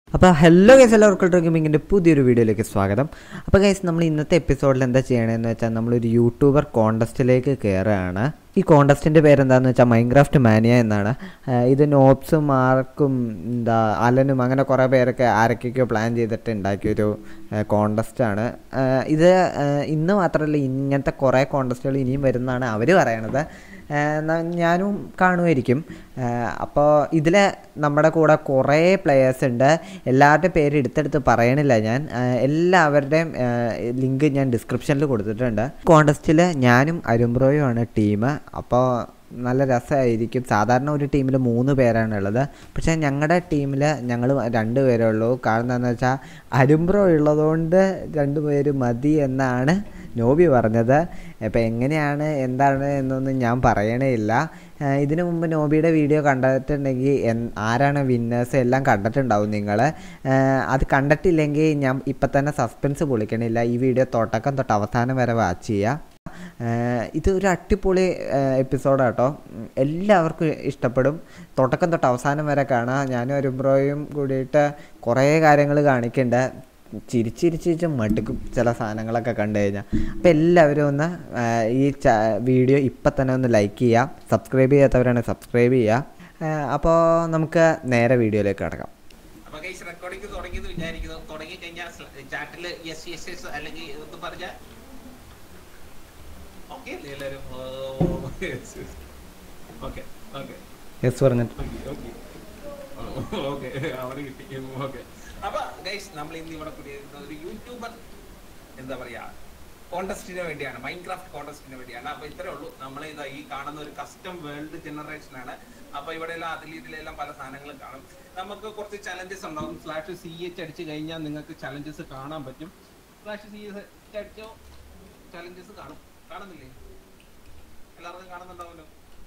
അപ്പോൾ hello guys എല്ലാവർക്കും ഗെയിമിങ്ങിൻ്റെ പുതിയൊരു വീഡിയോയിലേക്ക് സ്വാഗതം അപ്പോൾ ഗൈസ് നമ്മൾ ഇന്നത്തെ എപ്പിസോഡിൽ എന്താ ചെയ്യണമെന്ന് വെച്ചാൽ നമ്മളൊരു യൂട്യൂബർ കോണ്ടസ്റ്റിലേക്ക് കയറുകയാണ് ഈ കോണ്ടസ്റ്റിൻ്റെ പേരെന്താണെന്ന് വെച്ചാൽ മൈൻക്രാഫ്റ്റ് മാനിയ എന്നാണ് ആ, ഇത് നോബ്സും മാർക്കും എന്താ അലനും അങ്ങനെ കുറേ പേരൊക്കെ ആരൊക്കെയൊക്കെയോ പ്ലാൻ ചെയ്തിട്ട് ഉണ്ടാക്കിയൊരു കോണ്ടസ്റ്റാണ് ഇത് ആ, ഇന്ന് മാത്രമല്ല ഇങ്ങനത്തെ കുറേ കോണ്ടസ്റ്റുകൾ ഇനിയും വരുന്നതാണ് അവർ പറയണത് ആ, ന- ഞാനും കാണുമായിരിക്കും അപ്പോൾ ഇതിൽ നമ്മുടെ കൂടെ കുറേ പ്ലെയേഴ്സ് ഉണ്ട് എല്ലാവരുടെയും പേര് എടുത്തെടുത്ത് പറയണില്ല ഞാൻ ആ, എല്ലാവരുടെയും ലിങ്ക് ഞാൻ ഡിസ്ക്രിപ്ഷനിൽ കൊടുത്തിട്ടുണ്ട് കോണ്ടസ്റ്റിൽ ഞാനും അരുംബ്രോയുമാണ് ടീം അപ്പോൾ നല്ല രസമായിരിക്കും സാധാരണ ഒരു ടീമിൽ മൂന്ന് പേരാണ് ഉള്ളത് പക്ഷേ ഞങ്ങളുടെ ടീമിൽ ഞങ്ങൾ രണ്ട് പേരേ ഉള്ളൂ കാരണം എന്താണെന്ന് വെച്ചാൽ അരുംബ്രോ ഉള്ളതുകൊണ്ട് രണ്ട് പേര് മതി എന്നാണ് നോബി പറഞ്ഞത് അപ്പോൾ എങ്ങനെയാണ് എന്താണ് എന്നൊന്നും ഞാൻ പറയണേ ഇല്ല ആ, ഇതിനു മുമ്പ് നോബിയുടെ വീഡിയോ കണ്ടിട്ടുണ്ടെങ്കിൽ എൻ ആരാണ് വിന്നേഴ്സ് എല്ലാം കണ്ടിട്ടുണ്ടാവും നിങ്ങൾ അത് കണ്ടിട്ടില്ലെങ്കിൽ ഞാൻ ഇപ്പം തന്നെ സസ്പെൻസ് പൊളിക്കണില്ല ഈ വീഡിയോ തുടക്കം തൊട്ട് അവസാനം വരെ വാച്ച് ചെയ്യുക ഏഹ് ഇത് ഒരു അടിപൊളി എപ്പിസോഡാട്ടോ എല്ലാവർക്കും ഇഷ്ടപ്പെടും തുടക്കം തൊട്ട് അവസാനം വരെ കാണാം ഞാനും അരുംബ്രോയും കൂടിയിട്ട് കുറേ കാര്യങ്ങൾ കാണിക്കുന്നുണ്ട് ചിരിച്ചിരിച്ചിരിച്ച് മടുക്കും ചില സാധനങ്ങളൊക്കെ കണ്ടു കഴിഞ്ഞാൽ അപ്പോൾ എല്ലാവരും ഒന്ന് ഏഹ് ഈ ച വീഡിയോ ഇപ്പം തന്നെ ഒന്ന് ലൈക്ക് ചെയ്യുക സബ്സ്ക്രൈബ് ചെയ്യാത്തവരാണെങ്കിൽ സബ്സ്ക്രൈബ് ചെയ്യുക അപ്പോൾ നമുക്ക് നേരെ വീഡിയോയിലേക്ക് കിടക്കാം അപ്പൊ ഗൈസ് റെക്കോർഡിംഗ് തുടങ്ങിയെന്ന് വിചാരിക്കുന്നു തുടങ്ങി കഴിഞ്ഞാൽ ചാറ്റില് യെസ് യെസ് യെസ് അല്ലെങ്കിൽ എന്ന് പറഞ്ഞ ഓക്കെ എല്ലാവരും ഓക്കെ ഓക്കെ യെസ് പറഞ്ഞിട്ട് ഓക്കെ അവിടെ കിട്ടി ഓക്കെ അപ്പൊ ഗൈസ് നമ്മൾ ഇന്ന് ഇവിടെ കൂടിയിരുന്ന ഒരു യൂട്യൂബർ എന്താ പറയാ കോണ്ടസ്റ്റിന് വേണ്ടിയാണ് മൈൻക്രാഫ്റ്റ് കോണ്ടസ്റ്റിന് വേണ്ടിയാണ് അപ്പൊ ഇത്രേ ഉള്ളൂ നമ്മൾ ഇതാ ഈ കാണുന്ന ഒരു കസ്റ്റം വേൾഡ് ജനറേഷൻ ആണ് അപ്പൊ ഇവിടെ എല്ലാം അതിൽ ഇതിലെല്ലാം പല സാധനങ്ങളും കാണും നമുക്ക് കുറച്ച് ചലഞ്ചസ് ഉണ്ടാവും സ്ലാഷ് സി എച്ച് അടിച്ചു കഴിഞ്ഞാൽ നിങ്ങൾക്ക് ചലഞ്ചസ് കാണാൻ പറ്റും സ്ലാഷ് സി എച്ച് അടിച്ചോ ചലഞ്ചസ് കാണും കാണുന്നില്ലേ എല്ലാവർക്കും കാണുന്നുണ്ടാവുമല്ലോ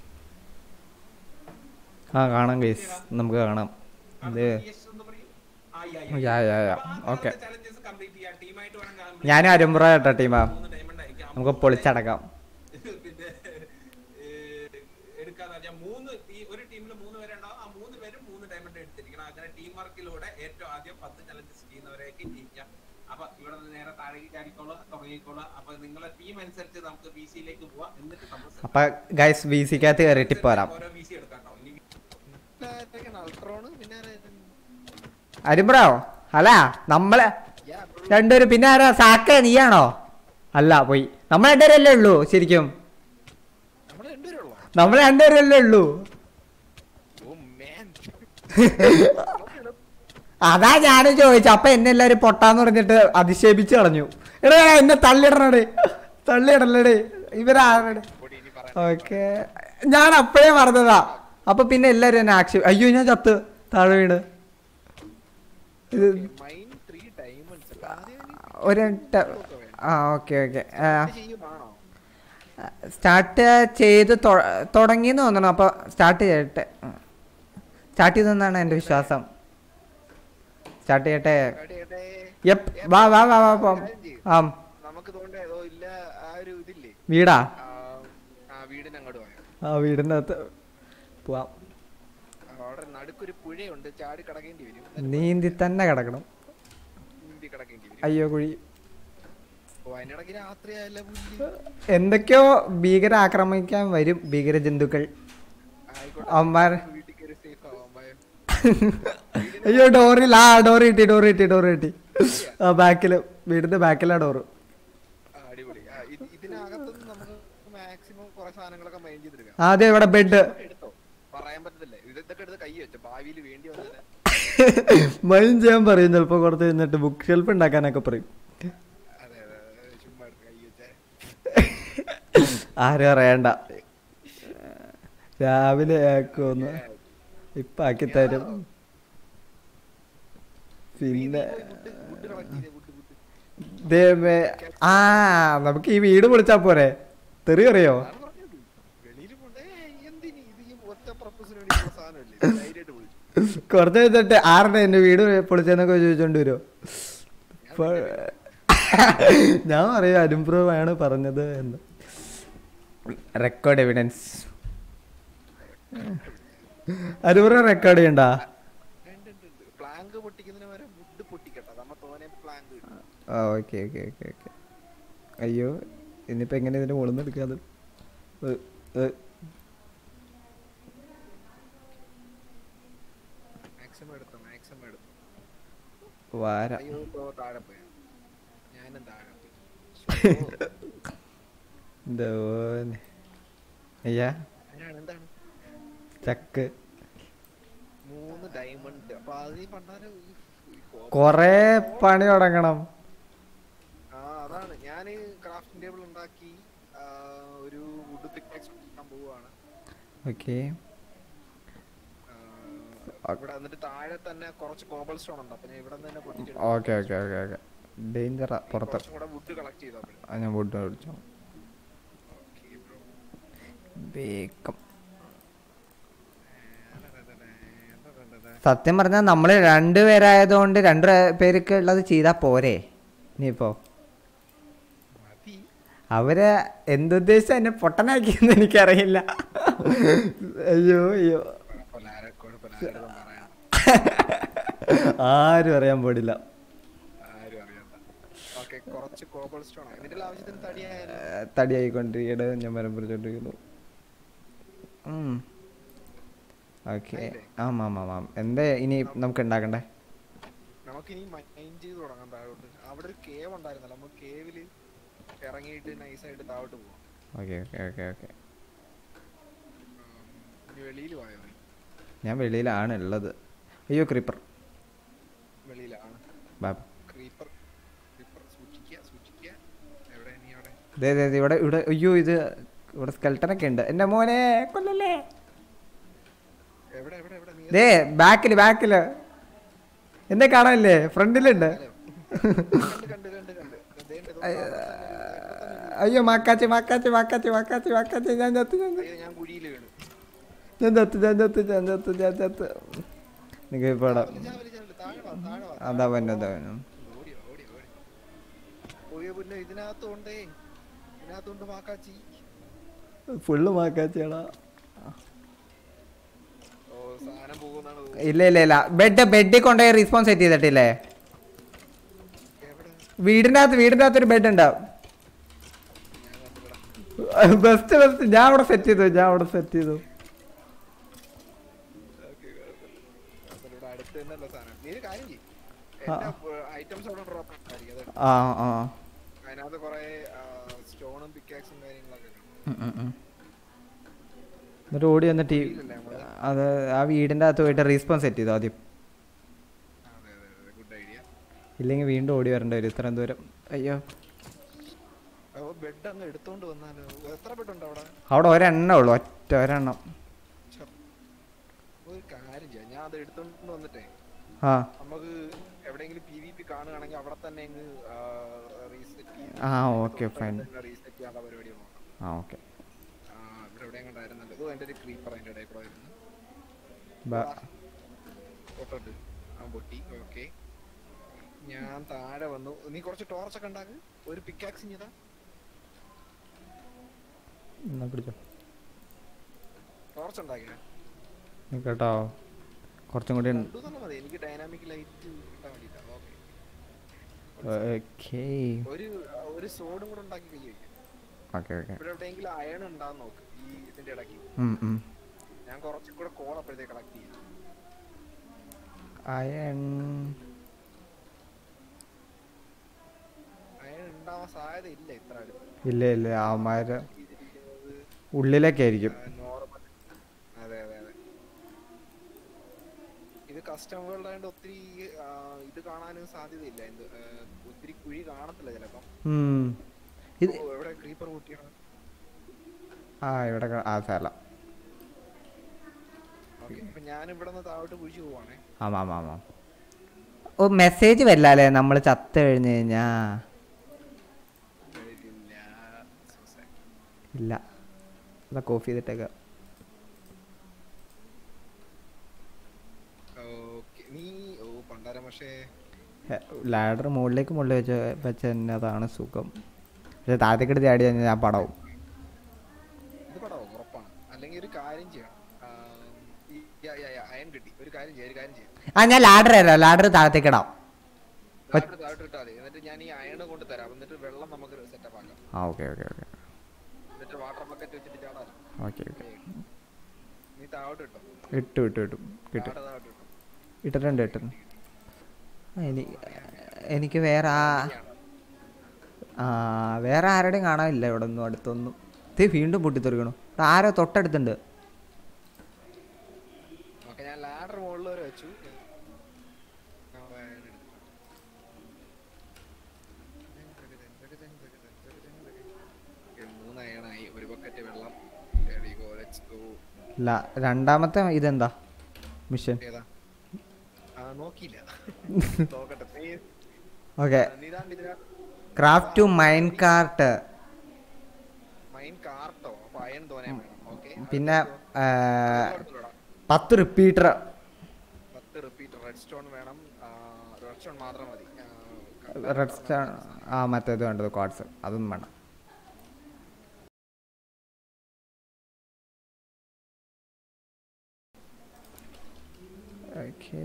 ആ കാണാം ഗൈസ് നമുക്ക് കാണാം ഇത് Yes എന്ന് പറയൂ. ആ, yeah, യാ, യാ, യാ. അപ്പൊ ആ ഓക്കെ. കാണുന്ന challenges complete ചെയ്യാം. Team ആയിട്ട് വേണം കാണാൻ. ഞാനും അരുംബ്രോ കേട്ടോ ടീമാ മൂന്ന് diamond ആയിരിക്കും. നമുക്ക് പൊളിച്ചടക്കാം പിന്നെ ഏഹ്, എടുക്കാന്ന് പറഞ്ഞാൽ മൂന്ന് ഈ- ഒരു ടീമിൽ മൂന്ന് പേരുണ്ടാവും ആ മൂന്ന് പേരും മൂന്ന് ഡയമണ്ട് എടുത്തിരിക്കണം അങ്ങനെ ടീം വർക്കിലൂടെ ഏറ്റവും ആദ്യം പത്ത് ചലഞ്ചസ് ചെയ്യുന്നവരെയൊക്കെ ജയിക്കാം അപ്പൊ ഇവിടെ നിന്ന് നേരെ താഴേക്ക് ചാടിക്കോളാം തുടങ്ങിക്കോളാം അപ്പൊ നിങ്ങളെ ടീം അനുസരിച്ച് നമുക്ക് ബി സിയിലേക്ക് പോവാം എന്നിട്ട് നമ്മൾ അപ്പൊ ഗൈസ് വി സിക്കകത്ത് കയറിയിട്ട് പോരാം ഓരോ ബി സി എടുക്കാം കേട്ടോ ഇനി അൾട്രോണ് പിന്നെ അരുമ്പ്രോ അല്ല നമ്മളെ രണ്ടുപേരും പിന്നെ ആരാ സാക്ക നീയാണോ അല്ല പോയി നമ്മൾ രണ്ടുപേരല്ലേ ഉള്ളൂ ശരിക്കും നമ്മൾ രണ്ടുപേരുള്ളോ നമ്മൾ രണ്ടുപേരല്ലേ ഉള്ളൂ ഓ മാൻ അതാ ഞാനും ചോദിച്ചു അപ്പൊ എന്നെ എല്ലാരും പൊട്ടാന്ന് പറഞ്ഞിട്ട് അധിക്ഷേപിച്ച് കളഞ്ഞു എടാ എടാ, എന്നെ തള്ളിയിടണേ തള്ളിയിടല്ലേ ഇവരാണ് പൊടി ഇനി പറ ഓക്കെ ഞാൻ അപ്പോഴേ പറഞ്ഞതാ അപ്പൊ പിന്നെ എല്ലാരും എന്നെ ആക്ഷേപ അയ്യോ ഞാൻ ചത്ത് താഴെ വീണ് ഇത് മൈൻ ത്രീ ഡയമണ്ട്സ് ഒരു ട- ആ ഓക്കെ ഓക്കെ ചെയ്യുമാണോ സ്റ്റാർട്ട് ചെയ്ത് തുടങ്ങിയെന്ന് തോന്നണം അപ്പോൾ സ്റ്റാർട്ട് ചെയ്യട്ടെ സ്റ്റാർട്ട് ചെയ്തെന്നാണ് എൻ്റെ വിശ്വാസം സ്റ്റാർട്ട് ചെയ്യട്ടെ അടിയട്ടെ യപ്പ് വാ വാ വാ വാ പോം ആ നമുക്ക് തോണ്ട ഏതോ ഇല്ല ആ ഒരു ഇതില്ലേ വീടാ ആ, ആ വീടിന് അങ്ങോട്ട് പോയോ ആ വീടിൻ്റെ അകത്ത് പോവാം അവിടെ നടുക്കൊരു പുഴയുണ്ട് ചാടി കിടക്കേണ്ടി വരും നീന്തി തന്നെ കിടക്കണം നീന്തി കിടക്കേണ്ടി വരും അയ്യോ കുഴി ഓ അതിനിടയ്ക്ക് രാത്രിയായല്ല പുല്ല് എന്തൊക്കെയോ ഭീകര ആക്രമിക്കാൻ വരും ഭീകര ജന്തുക്കൾ ആയിക്കോട്ടെ അവന്മാർ വീട്ടിൽ കയറി സേഫ് ആവാൻ ഭയം അയ്യോ ഡോറിൽ ആ ഡോറ് കിട്ടി ഡോറ് കിട്ടി ഡോറ് കിട്ടി ആ ബാക്കിൽ വീടിന്റെ ബാക്കിലാ ഡോറ് ആ, അടിപൊളി ആ, ഇത് ഇതിനകത്തുനിന്ന് നമുക്ക് മാക്സിമം കുറെ സാധനങ്ങളൊക്കെ മൈൻഡ് ചെയ്തെടുക്കാം ആ അതെ ഇവിടെ ബെഡ് എടുത്തോ പറയാൻ പറ്റത്തില്ല ഇതൊക്കെ എടുത്ത് കൈ വെച്ചോ ഭാവിയിൽ വേണ്ടി വന്നത് മൈൻ ചെയ്യാൻ പറയും ചിലപ്പോ കുറച്ച് കഴിഞ്ഞിട്ട് ബുക്ക് ഷെൽഫ് ഉണ്ടാക്കാനൊക്കെ പറയും അതെ അതെ അതെ, ചുമ്മാ എടുത്ത് കൈ വെച്ചേ ആരും അറിയണ്ട രാവിലെ ആക്കുമെന്ന് ഇപ്പൊ ആക്കി തരും പിന്നെ വുഡ് കളക്ട് ചെയ്തേ വുഡ് വുഡ് ദേ ആ നമുക്ക് ഈ വീട് പൊളിച്ചാ പോരെ തെറി അറിയോ അതാണ് പറഞ്ഞത് വെളിയിൽ പോണ്ടേ എന്തിന് ഇത് ഈ ഒറ്റ പർപ്പസിന് വേണ്ടിയുള്ള സാധനമല്ലേ ഇത് ധൈര്യമായിട്ട് വിളിച്ചു കുറച്ച് കഴിഞ്ഞിട്ട് ആരുടെ എന്റെ വീട് പൊളിച്ചെന്നൊക്കെ ചോദിച്ചോണ്ട് വരുമോ ഇപ്പൊ ഞാൻ പറയും അനുപ്രൂവ് ആണ് പറഞ്ഞത് എന്ന് റെക്കോർഡ് എവിഡൻസ് അനുപ്രൂവ് റെക്കോർഡ് ചെയ്യണ്ടാ ഉണ്ട് ഉണ്ട് ഉണ്ട് പ്ലാങ്ക് പൊട്ടിക്കുന്നതിന് വരെ വുഡ് പൊട്ടിക്കട്ടെ നമ്മ തോനെ പ്ലാൻ കിട്ടും ആ ഓക്കെ ഓക്കെ ഓക്കെ ഓക്കെ അയ്യോ ഇനിയിപ്പോൾ എങ്ങനെ ഇതിൻ്റെ മുകളിൽ നിന്ന് എടുക്കാതെ ഏ, ഏ, മാക്സിമം എടുത്തു മാക്സിമം എടുത്തു വാര അയ്യോ ഇപ്പൊ താഴെ പോയി ഞാനും താഴെ പോയി ശ്ശോ. എൻ്റെ മോനെ. അയ്യാ എന്താണ് എന്താണ് ചക്ക് മൂന്ന് ഡയമണ്ട് അപ്പൊ അത് ഈ പണ്ടാര കൊറേ പണി തുടങ്ങണം ആ അതാണ് ഞാൻ ക്രാഫ്റ്റിംഗ് ടേബിൾ ഉണ്ടാക്കി ആ, ഒരു വുഡ് പിക്കാക്സ് ഉണ്ടാക്കാൻ പോവുകയാണ് ഓക്കെ ആ, ഇവിടെ എന്നിട്ട് താഴെ തന്നെ കുറച്ച് കോബൽ സ്റ്റോൺ ഉണ്ട് അപ്പൊ ഞാൻ ഇവിടെ നിന്ന് തന്നെ പൊട്ടിച്ചെടുക്കും ഓക്കെ ഓക്കെ ഓക്കെ ഓക്കെ ഡേഞ്ചറാ പുറത്ത് കുറച്ചും കൂടെ വുഡ് കളക്ട് ചെയ്താൽ മതി ആ, ഞാൻ ഫുഡ് മേടിച്ചോ Okay, bro. വേഗം സത്യം പറഞ്ഞാൽ നമ്മൾ രണ്ടുപേരായതുകൊണ്ട് രണ്ടു പേർക്ക് ഉള്ളത് ചെയ്താൽ പോരെ ഇനിയിപ്പോ മതി അവര് എന്തുദ്ദേശിച്ച എന്നെ പൊട്ടനാക്കിയെന്ന് എനിക്കറിയില്ല അയ്യോ അയ്യോ കുഴപ്പമില്ല ആരെ- കുഴപ്പമില്ല ആരോടും പറയാം ആരും അറിയാൻ പാടില്ല ആരും അറിയണ്ട ഓക്കെ കുറച്ച് കോബൽ സ്റ്റോൺ ഇതിന്റെ ആവശ്യത്തിന് തടിയായാലും ഏ, തടിയായിക്കൊണ്ടിരിക്കട്ടെ ഞാൻ മരം പിടിച്ചോണ്ടിരിക്കുന്നു ഓക്കെ ആയില്ലേ? ആം ആം ആം ആം എന്താ ഇനി നമുക്ക് ഉണ്ടാക്കണ്ടേ നമുക്കിനി മൈൻഡ് ചെയ്ത് തുടങ്ങാം താഴോട്ട് അവിടെ ഒരു കേവ് ഉണ്ടായിരുന്നല്ലോ നമുക്ക് കേവില് ഇറങ്ങിയിട്ട് നൈസായിട്ട് താഴോട്ട് പോവാം ഓക്കെ ഓക്കെ ഓക്കെ ഓക്കെ ഇനി വെളിയിൽ പോയോ നീ? ഞാൻ വെളിയിലാണ് ഉള്ളത് അയ്യോ ക്രീപ്പർ വെളിയിലാണ് ബാബ ക്രീപ്പർ ക്രീപ്പർ സൂക്ഷിക്കുക സൂക്ഷിക്കുക എവിടെ നീ അവിടെ ദേ ദേ ദേ, ഇവിടെ ഇവിടെ അയ്യോ ഇത് ഇവിടെ സ്കെൽട്ടനൊക്കെ ഉണ്ട് എൻ്റെ മോനെ കൊല്ലല്ലേ എവിടെ എവിടെ എവിടെ നീ ദേ ബാക്കില് ബാക്കില് എന്നെ കാണാനില്ലേ ഫ്രണ്ടിലുണ്ട് കണ്ട് കണ്ട് കണ്ട് കണ്ട് ദേ ഉണ്ട്, ഇതോ അയ്യോ, ഇവിടെ തന്നെ അയ്യോ മാക്കാച്ചി മാക്കാച്ചി മാക്കാച്ചി മാക്കാച്ചി മാക്കാച്ചി ഞാൻ ചത്തു ഞാൻ ചത്തു. അയ്യോ, ഞാൻ കുഴിയിൽ വീണു ഞാൻ ചത്തു ഞാൻ ചത്തു ഞാൻ ചത്തു ഞാൻ ചത്തു നിങ്ങൾ ഇപ്പോൾ വലിച്ചാ, വലിച്ചാ, താഴെ വാ, താഴെ വാ, അതാ താഴെ വന്നു വാ. അതാ വന്നു ഓടി ഓടി ഓടി ഓയോ പിന്നെ ഇതിനകത്തുണ്ടേ ഇതിനകത്തുണ്ട് മാക്കാച്ചി ഫുള്ള് മാക്കാച്ചിയാടാ ഓ സാധനം പോകുന്നാണ് ഇല്ല ഇല്ല ഇല്ല ബെഡ് ബെഡിൽ കൊണ്ടുപോയി റീസ്പോൺസ് സെറ്റ് ചെയ്തിട്ടില്ലേ എവിടെ വീടിൻ്റെ അകത്ത് വീടിൻ്റെ അകത്ത് ഒരു ബെഡ് ഉണ്ടാവും ഞാൻ കണ്ടില്ല ബെസ്റ്റ് ബെസ്റ്റ് ഞാൻ അവിടെ സെറ്റ് ചെയ്തു ഞാൻ അവിടെ സെറ്റ് ചെയ്തു ഓക്കേ, കുഴപ്പമില്ല. കുഴപ്പമില്ല, ഇവിടെ അടുത്ത് തന്നെയല്ല സാധനം നീ ഒരു കാര്യം ചെയ്യ് ആ. എന്റെ ഐറ്റംസ് അവിടെ ഡ്രോപ്പ് ആയിരിക്കും അത് ആ ആ അതിനകത്ത് കുറെ സ്റ്റോണും പിക്കാക്സും കാര്യങ്ങളൊക്കെ കാണും. ഉം, ഉം, ഉം. എന്നിട്ട് ഓടി വന്നിട്ട് ഈ- ഇല്ലല്ലേ നമ്മള്? അത് ആ വീടിൻ്റെ അകത്ത് പോയിട്ട് റീസ്പോൺസ് സെറ്റ് ചെയ്തു ആദ്യം അതെ അതെ അതെ ഗുഡ് ഐഡിയ ഇല്ലെങ്കിൽ വീണ്ടും ഓടി വരേണ്ടി വരും ഇത്രയും ദൂരം അയ്യോ അപ്പൊ ബെഡ് അങ്ങ് എടുത്തോണ്ട് വന്നാലോ എത്ര ബെഡ് ഉണ്ട് അവിടെ അവിടെ ഒരെണ്ണേ ഉള്ളൂ ഒറ്റ ഒരെണ്ണം ഛെ. ഒരു കാര്യം ചെയ്യാം ഞാൻ അത് എടുത്തോണ്ട് വന്നിട്ടേ ആ നമുക്ക് എവിടെയെങ്കിലും പി വി പി കാണുകയാണെങ്കിൽ അവിടെ തന്നെ അങ്ങ് റീസെറ്റ് ആ ഓക്കെ ഫൈൻ റീസെറ്റ് ചെയ്യാനുള്ള പരിപാടി നോക്കാം ആ ഓക്കെ ആ, ഇവിടെ എവിടെയും കണ്ടായിരുന്നല്ലോ ഇത് എൻ്റെ ഒരു ക്രീപ്പർ അതിൻ്റെ ഇടയിൽ കൂടെ വരുന്നു ബ പൊട്ടുണ്ട് ആ പൊട്ടി ഓക്കെ ഞാൻ താഴെ വന്നു നീ കുറച്ച് ടോർച്ചൊക്കെ ഉണ്ടാക്ക് ഒരു പിക്കാക്സ് ചെയ്താ എന്നാ പിടിച്ചോ ടോർച്ച് ഉണ്ടാക്കിയ കേട്ടോ കുറച്ചും കൂടി രണ്ടു തന്നെ മതി എനിക്ക് ഡൈനാമിക് ലൈറ്റ് കിട്ടാൻ വേണ്ടിട്ടാ ഓക്കെ ഓക്കെ ഒരു ഒരു സോഡും കൂടെ ഉണ്ടാക്കി കൈ വയ്ക്കാം ഓക്കെ ഓക്കെ ഇവിടെ എവിടെയെങ്കിലും അയൺ ഉണ്ടാന്ന് നോക്ക് ഈ ഇതിന്റെ ഇടയ്ക്ക് ഞാൻ കുറച്ചും കൂടെ കോൾ അപ്പോഴത്തേക്ക് കളക്ട് ചെയ്യാം അയൺ അയൺ ഉണ്ടാവാൻ സാധ്യത ഇല്ല ഇത്ര അടുത്ത് ഇല്ല ഇല്ല അവന്മാര് ഇതിരിക്കുന്നത് ഉള്ളിലൊക്കെ ആയിരിക്കും നോർമൽ അതെ അതെ അതെ ഇത് കസ്റ്റം വേൾഡ് ആയതുകൊണ്ട് ഒത്തിരി ആ, ഇത് കാണാനും സാധ്യതയില്ല എന്ത് ആ, ഒത്തിരി കുഴി കാണത്തില്ല ചിലപ്പം ഉം. ഇത് ഓ, എവിടെ ക്രീപ്പർ കൂട്ടിയാണ് ആ ഇവിടെ ക- ആ സ്ഥല ഓക്കെ അപ്പൊ ഞാൻ ഇവിടെ നിന്ന് താഴോട്ട് കുഴിച്ചു പോവാണേ ആമാ ആമാ ആമാ ഓ മെസ്സേജ് വരില്ലേ നമ്മൾ ചത്ത് കഴിഞ്ഞ് കഴിഞ്ഞാ വരില്ല. So sad. ഇല്ല അതാ കോഫി ചെയ്തിട്ടേക്ക ഓക്കെ നീ ഓ പണ്ടാരം പക്ഷേ ലാഡർ മുകളിലേക്ക് മുകളിൽ വെച്ച് വെച്ച തന്നെ അതാണ് സുഖം പക്ഷെ താഴത്തേക്കെടുത്ത് ചാടി കഴിഞ്ഞാൽ ഞാൻ പടവും ഇത് പടവും ഉറപ്പാണ് അല്ലെങ്കിൽ ഒരു കാര്യം ചെയ്യണം ആ, ഈ യാ യാ യാ അയൺ കിട്ടി ഒരു കാര്യം ചെയ്യാം ഒരു കാര്യം ചെയ്യാം ആ ഞാൻ ലാഡർ തരാം ലാഡർ താഴത്തേക്ക് ഇടാം താഴോട്ട് താഴോട്ട് ഇട്ടാൽ മതി എന്നിട്ട് ഞാൻ ഈ അയൺ കൊണ്ട് തരാം എന്നിട്ട് വെള്ളം നമുക്ക് സെറ്റപ്പ് ആക്കാം ആ ഓക്കെ ഓക്കെ ഓക്കെ എന്നിട്ട് വാട്ടർ ബക്കറ്റ് വെച്ചിട്ട് ചാടാം ഓക്കെ ഓക്കെ നീ താഴോട്ട് ഇട്ടോ ഇട്ടു ഇട്ടു ഇട്ടു കിട്ടും താഴെ താഴോട്ട് ഇട്ടോ ഇട്ടിട്ടുണ്ട് ഇട്ടിട്ടുണ്ട് ആ, എനി എനിക്ക് വേറെ ആ ആ വേറെ ആരുടെയും കാണാനില്ല ഇവിടെ ഒന്നും അടുത്തൊന്നും ഇത് വീണ്ടും പൊട്ടിത്തെറിക്കണു ഇവിടെ ആരോ തൊട്ടടുത്തുണ്ട് ഓക്കെ ഞാൻ ലാഡർ മുകളിൽ വരെ വെച്ചു ഞാൻ അയൺ എടുത്തു. Okay, മൂന്ന് അയണായി ഒരു ബക്കറ്റ് വെള്ളം There we go, let's go. ഇല്ല രണ്ടാമത്തെ ഇതെന്താ മിഷൻ ഏതാ ആ നോക്കിയില്ല നോക്കട്ടെ നീ- ഓക്കെ നീ ഇതാണ്ട് ഇതിനാ ക്രാഫ്റ്റ് ടു മൈൻ കാർട്ട് മൈൻ കാർട്ടോ അപ്പൊ അയൺ തോനെ വേണം ഓക്കെ പിന്നെ ആ, പത്ത് റിപ്പീറ്റർ പത്ത് റിപ്പീറ്റ് റെഡ് സ്റ്റോൺ വേണം റെഡ് സ്റ്റോൺ മാത്രം മതി ആ, റെഡ് സ്റ്റാർ ആ മറ്റേത് വേണ്ടത് ക്വാഡ്സ് അതൊന്നും വേണം ഓക്കേ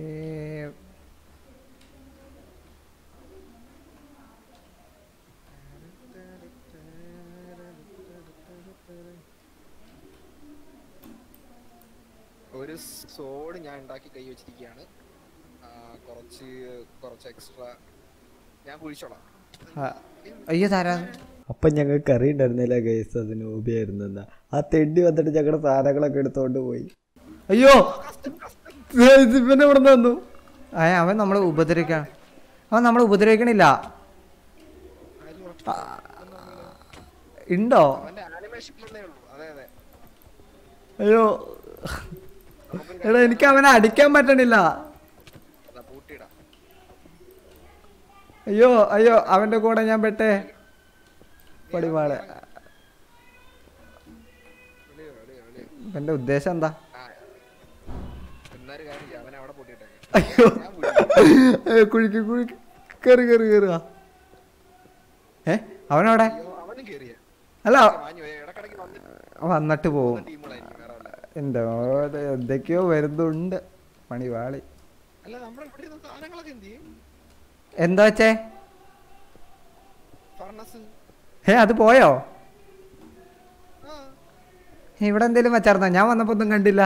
ഒരു സോഡ് ഞാൻ ഉണ്ടാക്കി കൈ വെച്ചിരിക്കുകയാണ് ആ, കുറച്ച് കുറച്ച് എക്സ്ട്രാ ഞാൻ കുഴിച്ചോളാം അയ്യോ താരാ അപ്പം ഞങ്ങൾക്ക് അറിയണ്ടായിരുന്നില്ല ഗൈസ് അതിന് ഉപയായിരുന്നെന്നാ ആ തെണ്ടി വന്നിട്ട് ഞങ്ങളുടെ സാധനങ്ങളൊക്കെ എടുത്തോണ്ട് പോയി അയ്യോ ഇവനെ ഇവിടെ വന്നു ആ അവൻ നമ്മളെ ഉപദ്രവിക്കാൻ അവൻ നമ്മളെ ഉപദ്രവിക്കണില്ല അതിൽ ആ, ഉണ്ടോ അവന്റെ ആനിമേഷൻ ഉള്ളതേ ഉള്ളൂ അതെ അതെ അയ്യോ എടാ എനിക്ക് അവനെ അടിക്കാൻ പറ്റണില്ല അതാ പൂട്ടിയിടാം അയ്യോ അയ്യോ അവന്റെ കൂടെ ഞാൻ പെട്ടേ പടിപാട് വിളിയോ വിളിയോ വിളിയോ ഇവന്റെ ഉദ്ദേശം എന്താ ആ എന്നൊരു കാര്യം ചെയ്യാം അവനെ അവിടെ പൂട്ടിയിട്ടേ അയ്യോ ഞാൻ കുഴിക്കും. ഏ, കുഴിക്ക് കുഴിക്ക് കേറി കേറി കേറുക ഏ അവനവിടെ അയ്യോ അവനും കേറിയ അല്ല വാങ്ങി ഇടക്കിടക്ക് വന്നിട്ട് വന്നിട്ട് പോവും ടീമുകളായിരിക്കും വേറെ വല്ല എന്റെ മോനെ, എന്തൊക്കെയോ വരുന്നുണ്ട് പണി വാളി അല്ല നമ്മുടെ ഇവിടെ ഇരുന്ന സാധനങ്ങളൊക്കെ എന്ത് ചെയ്യും എന്താ വെച്ചേ ഫർണസ് ഏ അത് പോയോ ആ ഇവിടെ എന്തേലും വെച്ചായിരുന്നോ ഞാൻ വന്നപ്പോ ഒന്നും കണ്ടില്ല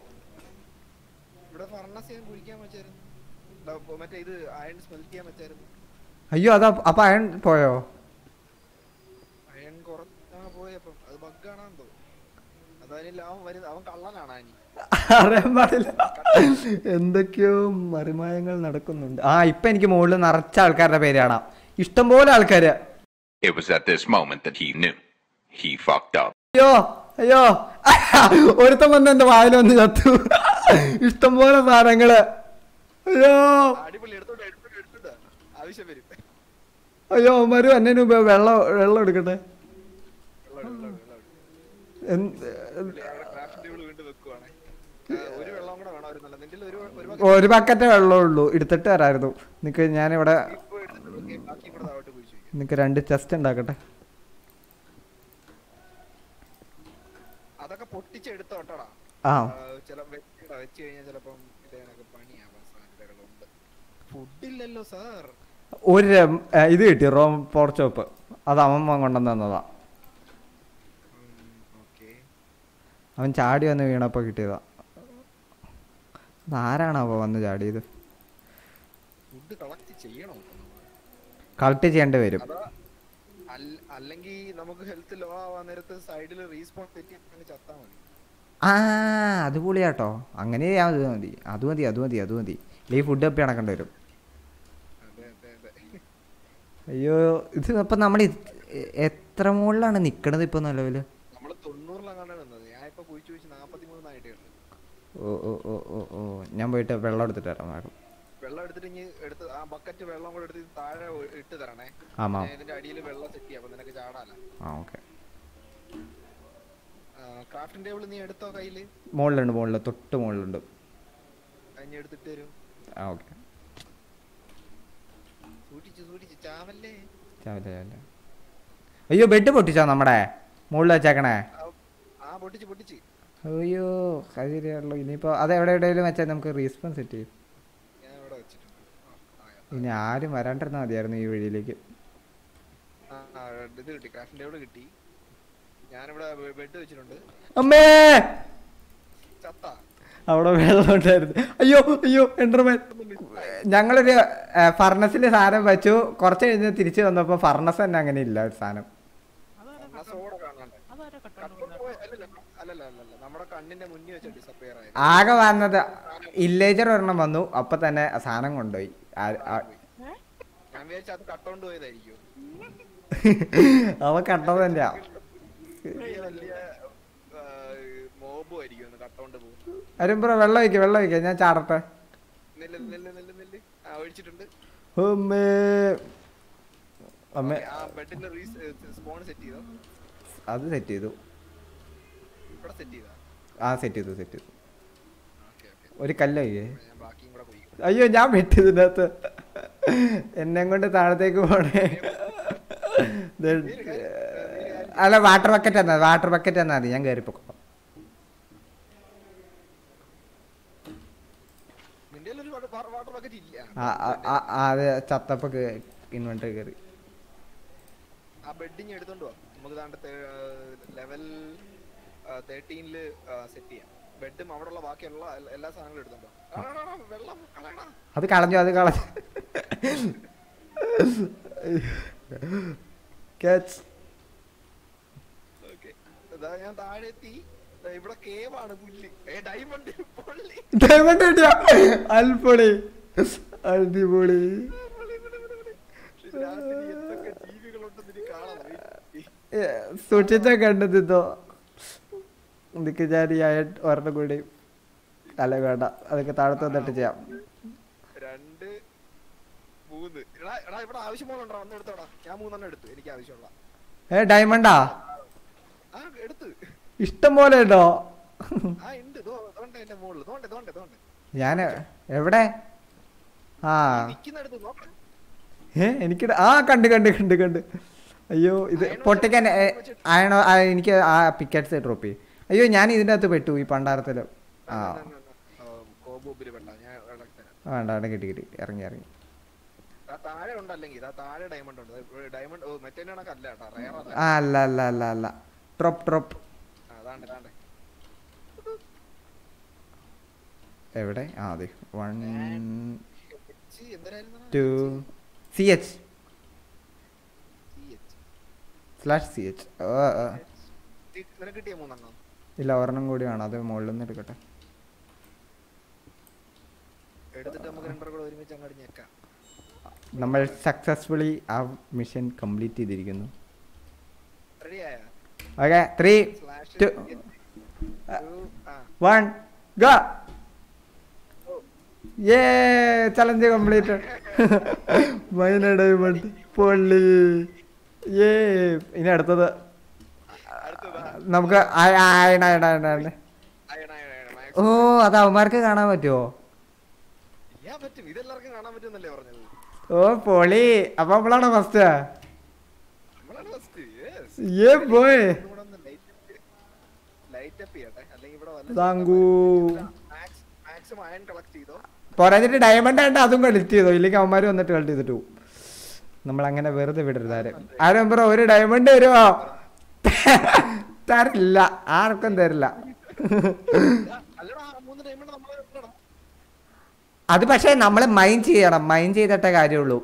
ഇവിടെ ഫർണസ് ഞാൻ കുഴിക്കാൻ വെച്ചായിരുന്നു ദാ ഇപ്പൊ മറ്റേ ഇത് അയൺ സ്മെൽറ്റ് ചെയ്യാൻ വെച്ചായിരുന്നു അയ്യോ അതാ അപ്പൊ അയൺ പോയോ അയൺ കുറച്ച് ആ പോയപ്പം അത് ബഗ്ഗാണെന്ന് തോന്നുന്നു അതായത് അവൻ വരുന്ന അവൻ കള്ളനാണ് ആനി അറിയാൻ പാടില്ല എന്തൊക്കെയോ മറിമായങ്ങൾ നടക്കുന്നുണ്ട് ആ ഇപ്പൊ എനിക്ക് മുകളിൽ നിറച്ച ആൾക്കാരുടെ പേര് കാണാം ഇഷ്ടംപോലെ ആൾക്കാര് It was at this moment that he knew. He fucked up. അയ്യോ അയ്യോ ഒരുത്തൻ വന്ന് എന്റെ വായിൽ വന്ന് ചത്തു ഇഷ്ടംപോലെ സാധനങ്ങള് അയ്യോ അടിപൊളി എടുത്തോട്ട് എടുത്തോട്ട് എടുത്തോട്ട് ആവശ്യം വരും അയ്യോ മരു എന്നെ വെള്ളം വെള്ളം എടുക്കട്ടെ വെള്ളം എടു, വെള്ളം എടു, വെള്ളം എടു. എന്ത് പുള്ളി അവിടെ ക്രാഫ്റ്റ് ടേബിൾ വീണ്ടും വെക്കുവാണേ ആ, ഒരു വെള്ളം കൂടെ വേണമായിരുന്നല്ലോ നിന്റെ ഒരു ഒരു bucket ഒരു ബക്കറ്റേ വെള്ളമേ ഉള്ളൂ എടുത്തിട്ട് വരായിരുന്നു നിക്ക് ഞാനിവിടെ ഇപ്പൊ എടുത്തിട്ട് വെക്ക്, ബാക്കി കൂടെ താഴോട്ട് കുഴിച്ചു വയ്ക്കും നിക്ക് രണ്ട് ചെസ്റ്റ് ഉണ്ടാക്കട്ടെ അതൊക്കെ പൊട്ടിച്ചെടുത്തോട്ടടാ ആ ചില വെച്ചിടാ വെച്ച് കഴിഞ്ഞാൽ ചിലപ്പം ഇതേനൊക്കെ പണിയാവാൻ സാധ്യതകളുണ്ട് ഫുഡില്ലല്ലോ സാർ ഒരു രം- ഏ, ഇത് കിട്ടി റോം പോർച്ചോപ്പ് അത് അവൻ കൊണ്ടുവന്ന് തന്നതാ ഓക്കെ അവൻ ചാടി വന്ന് വീണപ്പോ കിട്ടിയതാ അതാരാണാവോ വന്ന് ചാടിയത് ഫുഡ് കളക്ട് ചെയ്യണോ ഇപ്പൊ നമ്മള്? കളക്ട് ചെയ്യേണ്ടി വരും അതാ അല്ലെങ്കിൽ നമുക്ക് ഹെൽത്ത് ലോ ആവാൻ നേരത്ത് സൈഡിൽ റീസ്പോൺ തെറ്റി അങ്ങ് ചത്താ മതി ആ അത് പൊളിയാട്ടോ അങ്ങനെ ചെയ്യാൻ അത് മതി അത് മതി അത് മതി അത് മതി ഈ ഫുഡ് തപ്പി നടക്കേണ്ടി വരും അതെ അതെ അതെ അയ്യോ ഇത് അപ്പം നമ്മൾ എത്ര മുകളിലാണ് നിക്കണത് ഇപ്പൊ നിലവില് നമ്മള് തൊണ്ണൂറിലാണ് നിന്നത് ഞാൻ ഇപ്പൊ കുഴിച്ചു കുഴിച്ച് നാപ്പത്തി മൂന്നായിട്ടേ ഉള്ളു ഓ ഓ ഓ ഓ ഓ ഞാൻ പോയിട്ട് വെള്ളം എടുത്തിട്ട് വരാം വേഗം വെള്ളം എടുത്തിട്ട് ഇനി എടുത്ത് ആ ബക്കറ്റ് വെള്ളം കൂടെ എടുത്ത് താഴെ ഒ- ഇട്ട് തരണേ ആമാ ഞാൻ ഇതിന്റെ അടിയിൽ വെള്ളം സെറ്റ് ചെയ്യാം അപ്പൊ നിനക്ക് ചാടാല ആ ഓക്കെ ക്രാഫ്റ്റിംഗ് ടേബിൾ നീ എടുത്തോ കയ്യില് മുകളിലുണ്ട് മുകളിൽ തൊട്ട് മുകളിലുണ്ട് കഴിഞ്ഞ് എടുത്തിട്ട് വരും ആ ഓക്കെ സൂക്ഷിച്ച് സൂക്ഷിച്ച് ചാവല്ലേ ചാവില്ല ചാവില്ല അയ്യോ ബെഡ് പൊട്ടിച്ചോ നമ്മുടെ മുകളിൽ വെച്ചേക്കണേ ആ- ആ പൊട്ടിച്ച് പൊട്ടിച്ച് അയ്യോ അത് ശരിയാണല്ലോ ഇനിയിപ്പോൾ അത് എവിടെ എവിടെയെങ്കിലും വെച്ചാൽ നമുക്ക് റീസ്പോൺ സെറ്റ് ചെയ്യും ഞാൻ ഇവിടെ വെച്ചിട്ടുണ്ട് ആ, ആയ. ഇനി ആരും വരാണ്ടിരുന്നാൽ മതിയായിരുന്നു ഈ വഴിയിലേക്ക് ആ, ആ, ഇത് കിട്ടി ക്രാഫ്റ്റിന്റെ ഇവിടെ കിട്ടി ഞാനിവിടെ ബെഡ് വെച്ചിട്ടുണ്ട് അമ്മേ ചത്ത അവിടെ വെള്ളം ഉണ്ടായിരുന്നു അയ്യോ അയ്യോ എൻ്റർമാൻ ഞങ്ങളൊരു ഫർണസിൽ സാധനം വെച്ചു കുറച്ച് കഴിഞ്ഞ് തിരിച്ചു വന്നപ്പോൾ ഫർണസ് തന്നെ അങ്ങനെ ഇല്ല ഒരു സാധനം സോഡ കാണാണ്ട് കട്ടോണ്ട് പോയ- അല്ലല്ല അല്ലല്ല അല്ലല്ല നമ്മുടെ കണ്ണിന്റെ മുന്നിൽ വെച്ച് ഡിസപ്പിയർ ആയത് ആകെ വന്നത് ഇല്ലേജർ ഒരെണ്ണം വന്നു അപ്പൊ തന്നെ ആ സാധനം കൊണ്ടുപോയി ആ- ആ- ഞാൻ വിചാരിച്ച അത് കട്ടോണ്ട് പോയതായിരിക്കും അവ കണ്ടത് തന്നെയാ വലിയ വലിയ മോബും ആയിരിക്കും ഒന്ന് കട്ടോണ്ട് പോകും വരുമ്പോ വെള്ളം ഒഴിക്കുക വെള്ളം ഒഴിക്കുക ഞാൻ ചാടട്ടെ നെല്ല് നെല്ല് നെല്ല് നെല്ല് ആ ഒഴിച്ചിട്ടുണ്ട് അമ്മേ അമ്മേ ആ ബെഡിന്റെ സ്പോൺ സെറ്റ് ചെയ്തോ അത് സെറ്റ് ചെയ്തു ഇവിടെ സെറ്റ് ചെയ്താ ആ സെറ്റ് ചെയ്തു സെറ്റ് ചെയ്തു ഓക്കെ ഓക്കെ ഒരു കല്ലൊഴിക്കേ ഞാൻ ബാക്കിയും കൂടെ പോയി അയ്യോ ഞാൻ വെട്ടിയതിനകത്ത് എന്നെ കൊണ്ട് താഴത്തേക്ക് പോണേ ദേ- അല്ല വാട്ടർ ബക്കറ്റ് എന്നാ വാട്ടർ ബക്കറ്റ് എന്നാ മതി ഞാൻ കയറിപ്പോ നിന്റെ ഒരു വാട്ടർ ബക്കറ്റ് ഇല്ല അത് ചത്തപ്പോ ഇൻവെർട്ടർ കയറി ആ ബെഡിങ് എടുത്തോണ്ട് പോവാം നമുക്ക് താണ്ട് ലെവൽ തേർട്ടീനില് സെറ്റ് ചെയ്യാം ബെഡും അവിടെയുള്ള ബാക്കിയുള്ള എല്ല- എല്ലാ സാധനങ്ങളും എടുത്തോണ്ട് വാ. ആ, ആ, ആ, വെള്ളം കളയണ അത് കളഞ്ഞു അത് കളഞ്ഞു Catch. ഓക്കെ ഇതാ ഞാൻ താഴെ എത്തി ദാ ഇവിടെ കേവ് ആണ് പുല്ല് ഏ ഡയമണ്ട് പൊള്ളി Diamond കിട്ടിയ അൽപ്പൊളി അടിപൊളി ഇതിനകത്ത് ഇനി എന്തൊക്കെ ജീവികളുണ്ടെന്ന് ഇനി കാണാം ഏ, സൂക്ഷിച്ച കണ്ടതിന്തോ നിനക്ക് ഞാൻ ഈ അയൺ ഒരെണ്ണം കൂടി അല്ല വേണ്ട അതൊക്കെ താഴത്ത് വന്നിട്ട് ചെയ്യാം രണ്ട് മൂന്ന് എടാ എടാ ഇവിടെ ആവശ്യമുണ്ടോ ഒന്ന് എടുത്തോടാ ഞാൻ മൂന്നെണ്ണം എടുത്തു എനിക്ക് ആവശ്യമുള്ള ഏ ഡയമണ്ടാ ആ എടുത്ത് ഇഷ്ടം പോലെ ഉണ്ടോ ആ ഉണ്ട് തോണ്ട എന്റെ മുകളിൽ തോണ്ടെ തോണ്ടെ തോണ്ടെ ഞാൻ എവിടെ ആ നിക്കുന്നിടത്ത് നോക്കാം ഏ എനിക്ക് ആ കണ്ട് കണ്ട് കണ്ട് കണ്ട് അയ്യോ ഇത് പൊട്ടിക്കാൻ ഏ, അയണോ ആ, എനിക്ക് ആ പിക്കറ്റ്സ് ഡ്രോപ്പ് ചെയ്യും അയ്യോ ഞാൻ ഇതിൻ്റെ അകത്ത് പെട്ടു ഈ പണ്ടാരത്തില് ആ കോബൂബില് വേണ്ട ഞാൻ ഇളക്കി തരാം വേണ്ട വേണ്ട കിട്ടി കിട്ടി ഇറങ്ങി ഇറങ്ങി ആ താഴെ ഉണ്ടല്ലെങ്കിൽ ആ താഴെ ഡയമണ്ട് ഉണ്ട് ഡയമണ്ട് ഓ മറ്റേ കണക്കല്ല കേട്ടോ റയർ അല്ല ആ അല്ല അല്ല അല്ല അല്ല ഡ്രോപ്പ് ഡ്രോപ്പ് ആ, അതാണ്ട് അതാണ്ട് എവിടെ ആ അതെ വൺ ചി, എന്തരായിരുന്നു two C H CH. Slash C H ഈ നിനക്ക് കിട്ടിയ മൂന്നെണ്ണം ഇല്ല ഒരെണ്ണം കൂടി വേണം അത് മുകളിൽ നിന്ന് എടുക്കട്ടെ എടുത്തിട്ട് നമുക്ക് രണ്ടര കൂടെ ഒരുമിച്ച് അങ്ങോട്ട് ഞെക്കാം നമ്മൾ സക്സസ്ഫുള്ളി ആ മിഷൻ കംപ്ലീറ്റ് ചെയ്തിരിക്കുന്നു റെഡിയായ ഓക്കെ ത്രീ സ്ലാഷ് Two. ആ വൺ ഗോ ഏ ചലഞ്ച് കംപ്ലീറ്റ് മൈന ഡയമണ്ട് പൊള്ളി ഏ ഇനി അടുത്തത് നമുക്ക് ആ- ആ- അയണ അയണ അയണ അയണ. അയണ അയണ അയണ മാക്സ് ഓ അത് അവന്മാർക്ക് കാണാൻ പറ്റുമോ ചെയ്യാൻ പറ്റും ഇതെല്ലാവർക്കും കാണാൻ പറ്റുമെന്നല്ലേ പറഞ്ഞത് ഓ പൊളി അപ്പൊ നമ്മളാണോ ഫസ്റ്റ് നമ്മളാണ് ഫസ്റ്റ് ഏ പോയ് ഇവിടെ ഒന്ന് ലൈറ്റ് ലൈറ്റ് അപ്പ് ചെയ്യട്ടെ അല്ലെങ്കിൽ ഇവിടെ താങ്കൂ മാക്സിമം അയൺ കളക്ട് ചെയ്തോ പോരാഞ്ഞിട്ട് ഡയമണ്ട് ആയിട്ട് അതും കളക്ട് ചെയ്തോ ഇല്ലെങ്കിൽ അവന്മാർ വന്നിട്ട് കളക്ട് ചെയ്തിട്ട് പോകും നമ്മൾ അങ്ങനെ വെറുതെ വിടരുത് ആരും ആരും പറ ഒരു ഡയമണ്ട് വരുമോ തരില്ല ആർക്കും തരില്ല അല്ലടാ ആ മൂന്ന് ഡയമണ്ട് നമ്മളെ ഇടണം. അത് പക്ഷേ നമ്മൾ മൈൻഡ് ചെയ്യണം മൈൻഡ് ചെയ്തിട്ടേ കാര്യമുള്ളൂ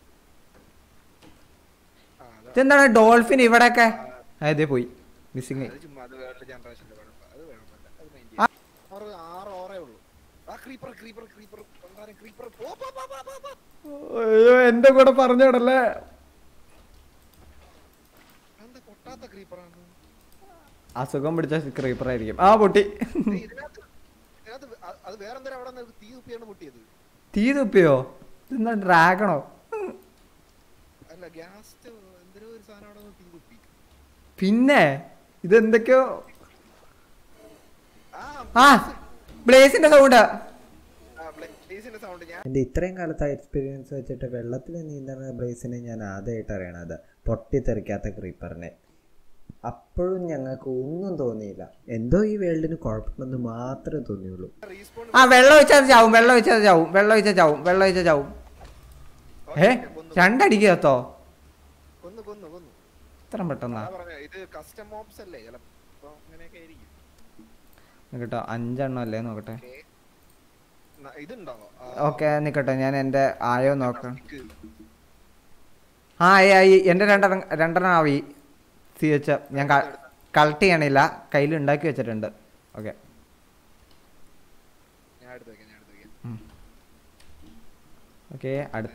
ആ, അതാ. ഇതെന്താണ് ഡോൾഫിൻ ഇവിടെയൊക്കെ അതേ പോയി മിസ്സിങ് അത് ചുമ്മാ അത് വേറെ ജനറേഷന്റെ കുഴപ്പം അത് വേണമെന്നില്ല അത് mind ചെയ്യാം. ആറ് ആറ് ഓറേ ഉള്ളൂ ആ ക്രീപ്പർ ക്രീപ്പർ ക്രീപ്പർ എന്തായാലും ക്രീപ്പർ പോ പോ പോ പോ, പോ പോ അയ്യോ എന്റെ കൂടെ പറഞ്ഞോടല്ലേ എന്താ പൊട്ടാത്ത ക്രീപ്പറാണ് അസുഖം പിടിച്ച ക്രീപ്പർ ആയിരിക്കും ആ പൊട്ടി ഇതിനകത്ത് ഇതിനകത്ത് അ- അത് വേറെന്താ അവിടെ നിന്ന് തീ കുപ്പിയാണ് പൊട്ടിയത് തീ തുപ്പിയോ ഇതെന്താ ഡ്രാഗണോ അല്ല ഗ്യാസ് എന്തൊരു ഒരു സാധനം അവിടെ നിന്ന് തീ കുപ്പി പിന്നെ ഇതെന്തൊക്കെയോ ആ ആ ബ്ലേസിന്റെ സൗണ്ട് ബ്ലേസിന്റെ സൗണ്ട് ഞാൻ എൻ്റെ ഇത്രയും കാലത്തെ എക്സ്പീരിയൻസ് വെച്ചിട്ട് വെള്ളത്തിൽ നീന്തുന്ന ബ്ലേസിനെ ഞാൻ ആദ്യമായിട്ട് അറിയണത് പൊട്ടിത്തെറിക്കാത്ത ക്രീപ്പറിനെ അപ്പോഴും ഞങ്ങൾക്ക് ഒന്നും തോന്നിയില്ല എന്തോ ഈ വേൾഡിന് കുഴപ്പമെന്ന് മാത്രമേ തോന്നിയുള്ളൂ റീസ്പോൺ ആ വെള്ളം ഒഴിച്ചാൽ ചാവും വെള്ളം ഒഴിച്ചാൽ ചാവും വെള്ളം ഒഴിച്ചാൽ ചാവും വെള്ളം ഒഴിച്ചാൽ ചാവും ഏ രണ്ടടിക്ക് കത്തോ കൊന്നു കൊന്നു കൊന്നു ഇത്ര പെട്ടെന്നാ അതാ പറഞ്ഞ ഇത് കസ്റ്റം മോബ്സ് അല്ലേ ചിലപ്പോ അങ്ങനെയൊക്കെ ആയിരിക്കും കേട്ടോ അഞ്ചെണ്ണം അല്ലേ നോക്കട്ടെ ഓക്കേ. ന- ഇതുണ്ടോ ആ, ഓക്കെ നിക്കട്ടെ ഞാൻ എൻ്റെ ആയോ നോക്കാം stick. ആ ആയി ആയി എൻ്റെ രണ്ടെണ്ണം രണ്ടെണ്ണം ആയി സി എച്ച് ഞാൻ കളക്ട് ചെയ്യണില്ല കയ്യിൽ ഉണ്ടാക്കി വെച്ചിട്ടുണ്ട് ഓക്കെ ഞാൻ എടുത്ത് വെക്കാം ഞാൻ എടുത്ത് വെക്കാം ഓക്കെ അടുത്ത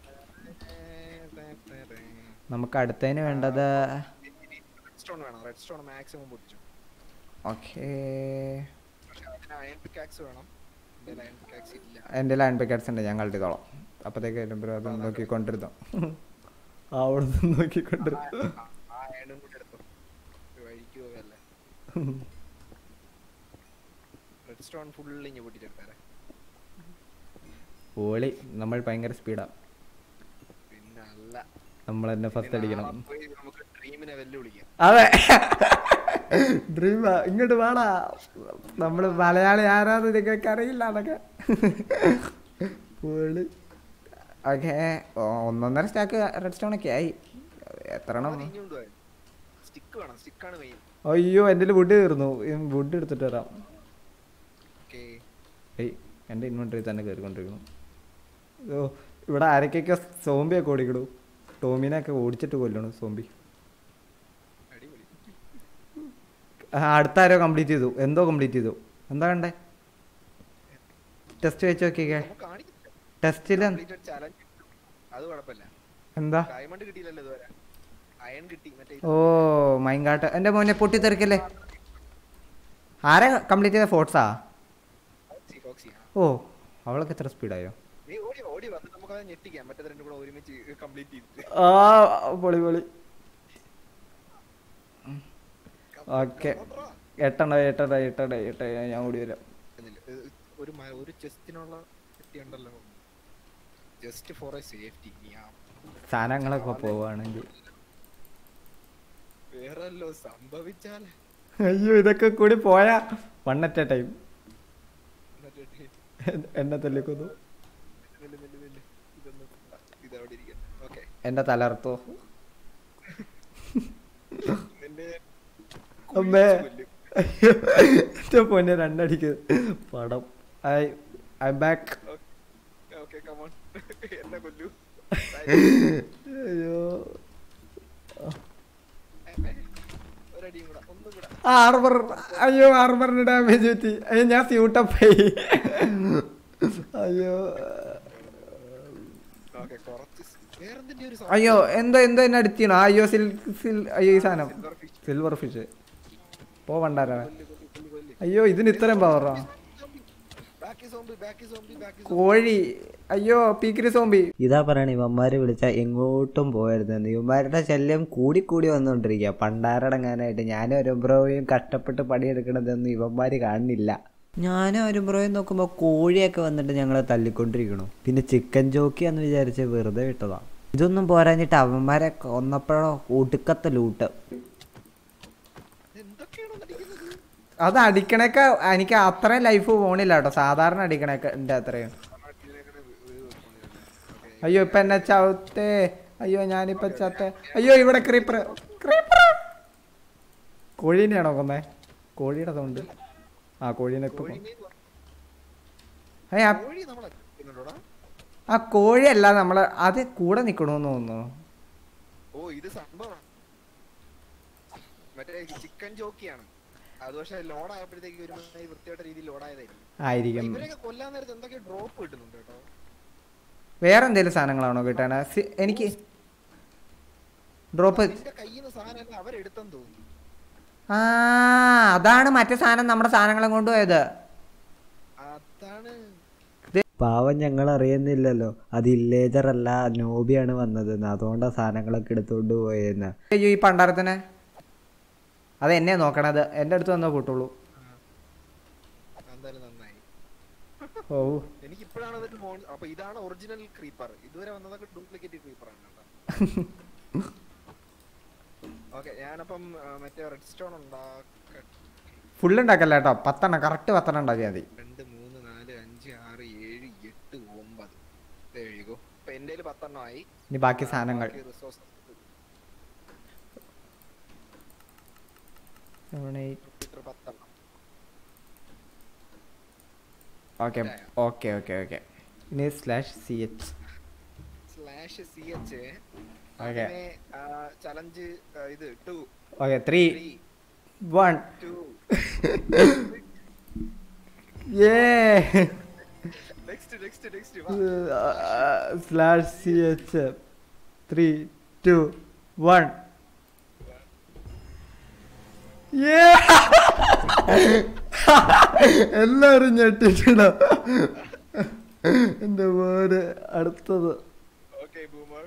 നമുക്ക് അടുത്തതിന് വേണ്ടത് റെഡ് സ്റ്റോൺ വേണം റെഡ് സ്റ്റോൺ മാക്സിമം പൊട്ടിച്ചു ഓക്കെ പക്ഷെ അതിന് അയൺ പിക്കാക്സ് വേണം എന്റെ അയൺ പിക്കാക്സ് ഇല്ല എൻ്റെ ലൈൻ പാക്കറ്റ്സ് ഉണ്ട് ഞാൻ കളക്ട് ചെയ്തോളാം അപ്പോഴത്തേക്ക് വരുമ്പോൾ അത് നോക്കിക്കൊണ്ടിരുന്നു അവിടെ നിന്ന് നോക്കിക്കൊണ്ടിരുന്നു ആ അയണും കൂടെ എടുത്തു ഒരു വഴിക്ക് പോകല്ലേ റെഡ് സ്റ്റോൺ ഫുൾ ഇഞ്ഞ് പൊട്ടിച്ചെടുത്താരെ ഓളി നമ്മൾ ഭയങ്കര സ്പീഡാണ് പിന്നെ അല്ല നമ്മൾ തന്നെ ഫസ്റ്റ് പിന്നെ അടിക്കണം നാളെ പോയി നമുക്ക് ഡ്രീമിനെ വെല്ലുവിളിക്കാം അതെ ഡ്രീം ഇങ്ങോട്ട് വേണ നമ്മള് മലയാളി ആരാന്ന് നിങ്ങൾക്ക് അറിയില്ല അതൊക്കെ ഓക്കെ ഒന്നൊന്നര സ്റ്റാക്ക് റെഡ് സ്റ്റോൺ ഒക്കെ ആയി എത്ര എണ്ണം ഇഞ്ഞുകൊണ്ട് സ്റ്റിക്ക് വേണം സ്റ്റിക്കാണ് മെയിൻ അയ്യോ എൻ്റെ വുഡ് തീർന്നു വുഡ് എടുത്തിട്ട് വരാം ഓക്കേ ഏയ് എൻ്റെ ഇൻവെൻറ്ററി തന്നെ കയറിക്കൊണ്ടിരിക്കുന്നു ഓ ഇവിടെ ആരൊക്കെയൊക്കെ സോംബിയൊക്കെ ഓടിക്കിടൂ ടോമിനെയൊക്കെ ഓടിച്ചിട്ട് കൊല്ലണം സോംബി അടിപൊളി ആ, അടുത്ത ആരോ കംപ്ലീറ്റ് ചെയ്തു എന്തോ കംപ്ലീറ്റ് ചെയ്തു എന്താ കണ്ടേ ടെസ്റ്റ് വെച്ച് നോക്കിക്കേ നമുക്ക് കാണിക്കില്ല ടെസ്റ്റിൽ ചലഞ്ച് അത് കുഴപ്പമില്ല എന്താ ഡയമണ്ട് കിട്ടിയില്ലല്ലോ ഇതുവരെ അയൺ കിട്ടി മറ്റേ ഓ മൈൻകാട്ട് എൻ്റെ മോനെ പൊട്ടിത്തെറിക്കല്ലേ ആരാ കംപ്ലീറ്റ് ചെയ്ത ഫോർട്സാ ഫോക്സി ഫോക്സി ആ. ഓ അവളൊക്കെ എത്ര സ്പീഡായോ നീ ഓടി ഓടി വന്ന് നമുക്ക് അത് ഞെട്ടിക്കാം മറ്റേ രണ്ടും കൂടെ ഒരുമിച്ച് കംപ്ലീറ്റ് ചെയ്തിട്ട് ആ പൊളി പൊളി ഓക്കെ എട്ടണ്ട എട്ടണ്ട എട്ടണ്ട എട്ട ഞാൻ ഓടി വരാം എന്നില്ല, ഏ, ഒരു മ- ഒരു ചെസ്റ്റിനുള്ള പെട്ടി ഉണ്ടല്ലോ ജസ്റ്റ് ഫോർ എ സേഫ്റ്റി സാധനങ്ങളൊക്കെ പോവാണെങ്കിൽ വേറെ വല്ലോ സംഭവിച്ചാൽ അയ്യോ ഇതൊക്കെ കൂടി പോയാ വൺ അറ്റ് എ ടൈം എന്നിട്ട് എന്നെ തല്ലിക്കൊന്നു നില്ല് നില്ല് നില്ല്. ഇതൊന്ന് ഇതവിടെ ഇരിക്കട്ടെ ഓക്കെ എന്റെ തലർത്തോ നിന്റെ അമ്മേ കൊല്ലും. അയ്യോ എന്റെ പൊന്നെ രണ്ടടിക്ക് പടം I I back okay come on എന്നെ കൊല്ലു അയ്യോ ഒരടിയും കൂടെ ഒന്നും കൂടെ ആർമർ അയ്യോ ആർമറിന് ഡാമേജ് പറ്റി അയ്യോ ഞാൻ സ്യൂട്ടപ്പായി അയ്യോ ഓക്കെ കുറച്ച് വേറെന്തിന്റെ ഒരു അയ്യോ എന്തോ എന്തോ എന്നെ അടിച്ചീണോ അയ്യോ സിൽ സിൽ അയ്യോ ഈ സാധനം സിൽവർ ഫിഷ് സിൽവർ ഫിഷ് പോവണ്ടാരാ കൊല്ലു കൊല്ലു കൊല്ലു കൊല്ലു അയ്യോ ഇതിന് ഇത്രയും പവറാ ബാക്കി സോംബി ബാക്കി സോംബി ബാക്കി കോഴി അയ്യോ പീക്കിരി സോംബി ഇതാ പറയണ ഇവന്മാര് വിളിച്ചാൽ എങ്ങോട്ടും പോയിരുന്നെന്ന് ഇവന്മാരുടെ ശല്യം കൂടി കൂടി വന്നുകൊണ്ടിരിക്കുക പണ്ടാരടങ്ങാനായിട്ട് ഞാനും ഒരു ബ്രോയും കഷ്ടപ്പെട്ട് പണിയെടുക്കണതൊന്നും ഇവന്മാര് കാണുന്നില്ല ഞാനും ഒരു ബ്രോയും നോക്കുമ്പോൾ കോഴിയൊക്കെ വന്നിട്ട് ഞങ്ങളെ തല്ലിക്കൊണ്ടിരിക്കണു പിന്നെ ചിക്കൻ ജോക്കിയാന്ന് വിചാരിച്ച് വെറുതെ വിട്ടതാ ഇതൊന്നും പോരാഞ്ഞിട്ട് അവന്മാരെ കൊന്നപ്പോഴോ ഒടുക്കത്തെ ലൂട്ട് എന്തൊക്കെയാണ് നടിക്കുന്നത് അത് അടിക്കണൊക്കെ എനിക്ക് അത്രയും ലൈഫ് പോണില്ല കേട്ടോ സാധാരണ അടിക്കണൊക്കെ ഉണ്ട് അത്രയും അയ്യോ ഇപ്പൊ എന്നെ ചവിത്തേ അയ്യോ ഞാനിപ്പോ ചത്തേ അയ്യോ ഇവിടെ ക്രീപ്പർ ക്രീപ്പർ കോഴീനെയാണോ കൊന്നേ കോഴിയുടെ സൗണ്ട് ആ കോഴീനെ ഇപ്പൊ കൊന്നു. ഏയ് ആ- കോഴി നമ്മളെ കൊല്ലുന്നുണ്ടോടാ? ആ കോഴിയല്ല നമ്മള് അത് കൂടെ നിക്കണോന്ന് തോന്നുന്നു ഓ ഇത് സംഭവം മറ്റേ ചിക്കൻ ജോക്കിയാണ് അത് പക്ഷെ ലോഡ് ആയപ്പോഴത്തേക്ക് ഒരു മാതിരി വൃത്തിയായിട്ട രീതിയിൽ ലോഡ് ആയതായിരിക്കും ആയിരിക്കും ഇവരെയൊക്കെ കൊല്ലാൻ നേരത്ത് എന്തൊക്കെ ഡ്രോപ്പ് കിട്ടുന്നുണ്ട് കേട്ടോ വേറെ എന്തെങ്കിലും സാധനങ്ങളാണോ കിട്ടണ എനിക്ക് ഡ്രോപ്പ് നിന്റെ കയ്യിൽ നിന്ന് സാധനം എല്ലാം അവരെടുത്തെന്ന് തോന്നുന്നു ആ അതാണ് മറ്റേ സാധനം നമ്മുടെ സാധനങ്ങളും കൊണ്ടുപോയത് അതാണ് പാവം ഞങ്ങൾ അറിയുന്നില്ലല്ലോ അത് ഇല്ലേജർ അല്ല നോബിയാണ് വന്നതെന്ന് അതുകൊണ്ടാണ് സാധനങ്ങളൊക്കെ എടുത്തുകൊണ്ട് പോയെന്ന് അയ്യോ ഈ പണ്ടാരത്തിനെ അത് എന്നെ നോക്കണത് എൻ്റെ അടുത്ത് വന്നോ കൂട്ടുള്ളൂ എന്തായാലും നന്നായി ഓ എനിക്ക് ഇപ്പോഴാണ് അതിന്റെ മോൺ അപ്പൊ ഇതാണ് ഒറിജിനൽ ക്രീപ്പർ ഇതുവരെ വന്നതൊക്കെ ഡ്യൂപ്ലിക്കേറ്റ് ക്രീപ്പർ ആണ് കേട്ടോ ഓക്കെ ഞാനപ്പം ആ, മറ്റേ റെഡ് സ്റ്റോൺ ഉണ്ടാക്ക ഫുൾ ഉണ്ടാക്കല്ല കേട്ടോ പത്തെണ്ണം കറക്റ്റ് പത്തെണ്ണം ഉണ്ടാക്കിയാൽ മതി രണ്ട് മൂന്ന് നാല് അഞ്ച് ആറ് ഏഴ് എട്ട് ഒമ്പത് എഴുകോ ഇപ്പൊ എന്റെ കയ്യില് പത്തെണ്ണമായി ഇനി ബാക്കി സാധനങ്ങൾ റിസോഴ്സ് പത്തെണ്ണം ഓക്കെ ഓക്കെ ഓക്കെ ഓക്കെ ഇനി slash C H slash C H okay challenge ഇത് two okay three three one two ഏ next next next slash C H three two one എല്ലാരും ഞെട്ടിട്ടിട എന്റെ മോന് അടുത്തത് ഓക്കെ ബൂമർ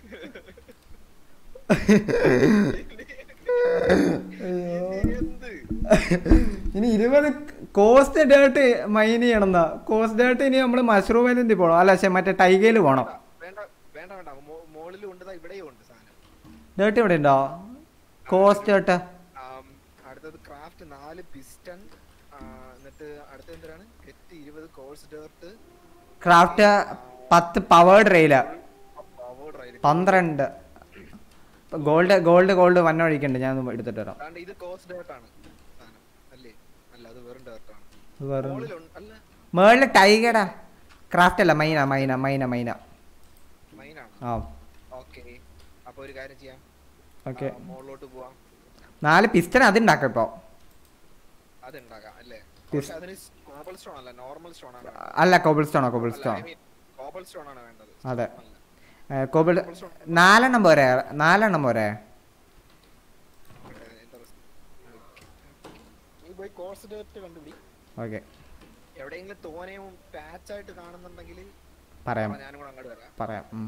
എന്ത് ഇനി ഇരുപത് കോസ്റ്റ് ഡേട്ട് മൈൻ ചെയ്യണമെന്നാ കോസ്റ്റ് ഡേട്ട് ഇനി നമ്മള് മഷ്റൂം ഐലൻഡിൽ പോകണം അല്ല പക്ഷെ മറ്റേ ടൈഗയിൽ പോകണം വേണ്ട വേണ്ട വേണ്ട മോ- മോളിലും ഉണ്ട് ദാ ഇവിടെയും ഉണ്ട് സാധനം ഡേട്ട് ഇവിടെ ഉണ്ടോ കോസ്റ്റ് ഡേട്ട് ആം, അടുത്തത് ക്രാഫ്റ്റ് നാല് പിസ്റ്റൺ എന്നിട്ട് അടുത്ത എന്തിനാണ് ഗെറ്റ് ഇരുപത് കോഴ്സ് ഡേർട്ട് ക്രാഫ്റ്റ് പത്ത് പവേർഡ് റെയില് പവർ റൈൽ പന്ത്രണ്ട് ഗോൾഡ് ഗോൾഡ് ഗോൾഡ് വന്ന ഒഴിക്കണ്ട് ഞാൻ ഒന്ന് എടുത്തിട്ട് വരാം അതാണ്ട് ഇത് കോഴ്സ് ഡേർട്ട് ആണ് സാധനം അല്ലേ അല്ല അത് വെറും ഡേർട്ട് ആണ് വേറെ മോളിലുണ്ട് അല്ല മേളില് ടൈഗടാ ക്രാഫ്റ്റ് അല്ല മൈന മൈന മൈന മൈന മൈനാണ് ആ ഓക്കെ അപ്പൊ ഒരു കാര്യം ചെയ്യാം ഓക്കെ ആ, മുകളിലോട്ട് പോവാം നാല് പിസ്റ്റൺ അത് ഉണ്ടാക്കാം ഇപ്പൊ അത് ഉണ്ടാക്കാം അല്ലേ പക്ഷെ അതിന് കോബൽ സ്റ്റോൺ അല്ല നോർമൽ സ്റ്റോൺ ആണ് വേണ്ടത്. അല്ല കോബിൾ സ്റ്റോണോ കോബിൾ അല്ല, stone I mean, cobblestone ആണ് വേണ്ടത് അതെ. stone അല്ല. കോബിൾ നാലെണ്ണം പോരെ നാലെണ്ണം പോരെ Okay, interest. നീ പോയി കോഴ്സ് ഡേറ്റ് കണ്ടുപിടി ഓക്കെ എവിടെയെങ്കിലും തോനെയും പാച്ച് ആയിട്ട് കാണുന്നുണ്ടെങ്കിൽ പറയാം ഞാനും കൂടെ അങ്ങോട്ട് വരാം പറയാം ഉം.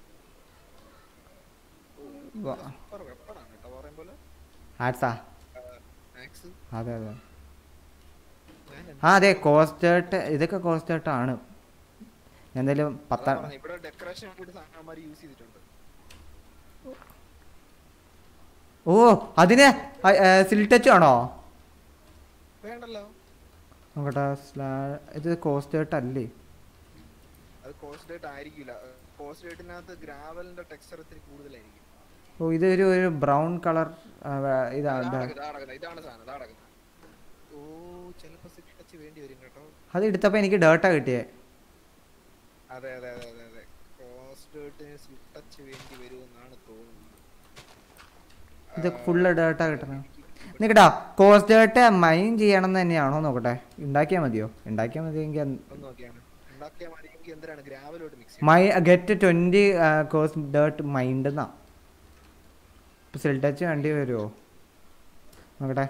വ- വെപ്പണാണ് കേട്ടോ പറയും പോലെ ആർട്സാ മാക്സ് അതെ അതെ ഞാൻ ആ അതെ കോസ്റ്റേട്ട് ഇതൊക്കെ കോസ്റ്റേട്ട് ആണ് എന്തായാലും പത്ത അതാ പറഞ്ഞെ, ഇവിടെ ഡെക്കറേഷൻ ആയിട്ട് സാധനന്മാർ യൂസ് ചെയ്തിട്ടുണ്ട് ഓ അതിന് സിൽട്ടച്ച് ആണോ വേണ്ടല്ലോ നോക്കട്ടെ സ്ലാ ഇത് കോസ്റ്റേട്ട് അല്ലേ അത് കോസ്റ്റ് ഡേറ്റ് ആയിരിക്കില്ല കോസ്റ്റ് ഡേറ്റിനകത്ത് ഗ്രാവലിന്റെ ടെക്സ്ചർ ഇത്തിരി കൂടുതലായിരിക്കും ഓ ഇതൊരു ഒരു ബ്രൗൺ കളർ ഇതാ ഇതാ ഇതാ. നടക്കുന്നത്, ഇതാ നടക്കുന്നത്, ഇതാണ് സാധനം ഇതാ നടക്കുന്നത് ഓ ചിലപ്പോ സിറ്റ് ടച്ച് വേണ്ടി വരും കേട്ടോ അത് എടുത്തപ്പോൾ എനിക്ക് ഡേട്ട കിട്ടിയേ അതെ അതെ അതെ അതെ അതെ കോസ്റ്റ് ഡേറ്റിന് സിറ്റ് ടച്ച് വേണ്ടി വരുമെന്നാണ് തോന്നുന്നത് ഇത് ഫുള്ള് ഡേട്ട കിട്ടണം നിക്കട്ടാ കോസ്റ്റ് ഡേട്ട് മൈൻ ചെയ്യണം എന്ന് തന്നെയാണോ നോക്കട്ടെ ഉണ്ടാക്കിയാൽ മതിയോ ഉണ്ടാക്കിയാൽ മതിയെങ്കിൽ ഒന്ന് നോക്കിയാണ് ഉണ്ടാക്കിയാൽ മതിയെങ്കിൽ എന്തിനാണ് ഗ്രാവലോട്ട് മിക്സ് മൈ ഗെറ്റ് ട്വൻറ്റി കോസ്റ്റ് ഡേട്ട് മൈൻഡ് എന്നാ ഇപ്പം സിൽ ടച്ച് വേണ്ടി വരുമോ നോക്കട്ടെ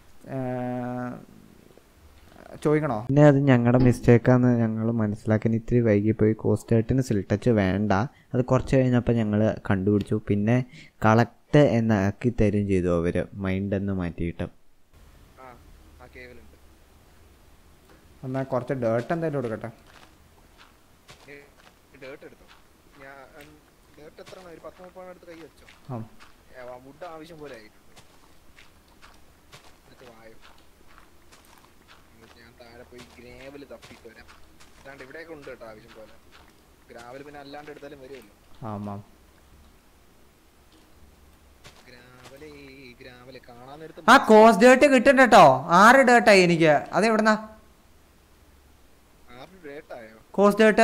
ചോദിക്കണോ പിന്നെ അത് ഞങ്ങളുടെ മിസ്റ്റേക്കാന്ന് ഞങ്ങൾ മനസ്സിലാക്കാൻ ഇത്തിരി വൈകിപ്പോയി കോസ്റ്റ് ഡേട്ടിന് സിൽ ടച്ച് വേണ്ട അത് കുറച്ച് കഴിഞ്ഞപ്പോൾ ഞങ്ങൾ കണ്ടുപിടിച്ചു പിന്നെ കളക്ട് എന്നാക്കി തരും ചെയ്തു അവർ മൈൻഡ് എന്ന് മാറ്റിയിട്ട് ആ ആ കേവലുണ്ട് എന്നാൽ കുറച്ച് ഡേട്ട് എന്തായാലും കൊടുക്കട്ടെ ഡേർട്ട് എടുത്തോ ഞാൻ ഡേർട്ട് എത്ര ഒരു പത്ത് മുപ്പത് എടുത്ത് കൈ വെച്ചോ ആ വുഡ് ആവശ്യം പോലെ ആയിട്ടുണ്ട് എന്നിട്ട് വായോ എന്നിട്ട് ഞാൻ താഴെ പോയി ഗ്രേവല് തപ്പിട്ട് വരാം അല്ലാണ്ട് ഇവിടെയൊക്കെ ഉണ്ട് കേട്ടോ ആവശ്യം പോലെ ഗ്രാവൽ പിന്നെ അല്ലാണ്ട് എടുത്താലും വരുമല്ലോ ആമാം ഗ്രാവലേ ഗ്രാവല് കാണാൻ നേരത്ത് ആ കോസ്റ്റ് ഡേട്ട് കിട്ടുന്നുണ്ട് കേട്ടോ ആറ് ഡേട്ടായി എനിക്ക് അത് എവിടുന്നാ ആറ് ഡേട്ടായോ കോസ്റ്റ് ഡേട്ട്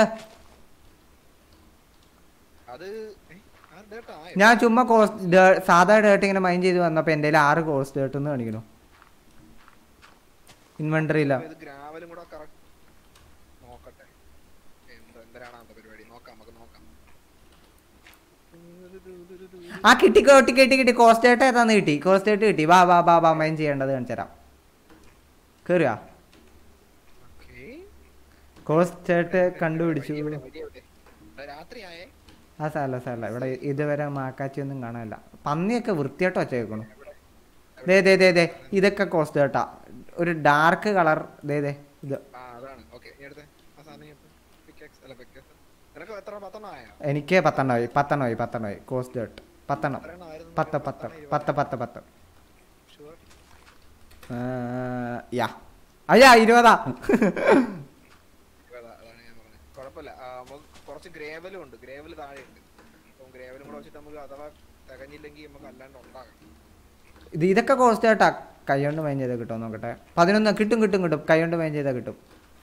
അത് ഏ, ആറ് ഡേട്ട് ആയോ ഞാൻ ചുമ്മാ കോസ്റ്റ് സാധാ ഡേട്ട് ഇങ്ങനെ മൈൻഡ് ചെയ്ത് വന്നപ്പോൾ എൻ്റെ കയ്യിൽ ആറ് കോസ്റ്റ് ഡേട്ട് എന്ന് കാണിക്കുന്നു ഇൻവെന്ററിയില്ല ഇത് ഗ്രാവലും കൂടെ കറക്റ്റ് നോക്കട്ടെ എന്താ എന്തരാണ് அந்த പരിപാടി നോക്കാം നമുക്ക് നോക്കാം ആ കിട്ടി കിട്ടി കിട്ടി കിട്ടി കോസ്റ്റ് ഡേട്ട് ഏതാന്ന് കിട്ടി കോസ്റ്റ് ഡേട്ട് കിട്ടി വാ വാ വാ വാ മൈൻ ചെയ്യേണ്ടത് കാണിച്ചു തരാം കയറുക ഓക്കേ കോസ്റ്റ് ഡേട്ട് കണ്ടുപിടിച്ചു എവിടെ, എവിടെ, എവിടെ? ഇവിടെ രാത്രിയായേ ആ സാറല്ല സാറല്ല ഇവിടെ ഇതുവരെ മാക്കാച്ചി ഒന്നും കാണാനില്ല പന്നിയൊക്കെ വൃത്തിയായിട്ട് വച്ചേക്കണു ദേ ദേ ദേ ദേ ഇതൊക്കെ കോസ്റ്റ് ഡേട്ടാ ഒരു ഡാർക്ക് കളർ ദേ ദേ ഇത് ആ അതാണ് ഓക്കെ എടുത്തേ ആ സാധനം എടുത്ത് പിക്കാക്സ് അല്ല പിക്കാക്സ് നിനക്ക് എത്ര പത്തെണ്ണം ആയോ എനിക്ക് പത്തെണ്ണമായി പത്തെണ്ണമായി പത്തെണ്ണമായി കോസ്റ്റ് ഡേട്ട് പത്തെണ്ണം ഒരെണ്ണം ആയിരുന്നു പത്ത് പത്ത് പത്ത് പത്ത് പത്ത് ഷുവർ ആ, യാ അയ്യാ ഇരുപതാ അതാണ് ഞാൻ പറഞ്ഞത് കുഴപ്പമില്ല ആ, നമുക്ക് കുറച്ച് ഗ്രേവലും ഉണ്ട് ഗ്രേവൽ താഴെ ഉണ്ട് അപ്പം ഗ്രേവലും കൂടെ വെച്ചിട്ട് നമുക്ക് അഥവാ തികഞ്ഞില്ലെങ്കിൽ നമുക്ക് അല്ലാണ്ട് ഉണ്ടാകാം ഇത് ഇതൊക്കെ കോസ്റ്റ് ആയിട്ടാ കൈ കൊണ്ട് മൈൻ ചെയ്താൽ കിട്ടുമോ നോക്കട്ടെ പതിനൊന്ന് കിട്ടും കിട്ടും കിട്ടും കൈ കൊണ്ട് മൈൻ ചെയ്താൽ കിട്ടും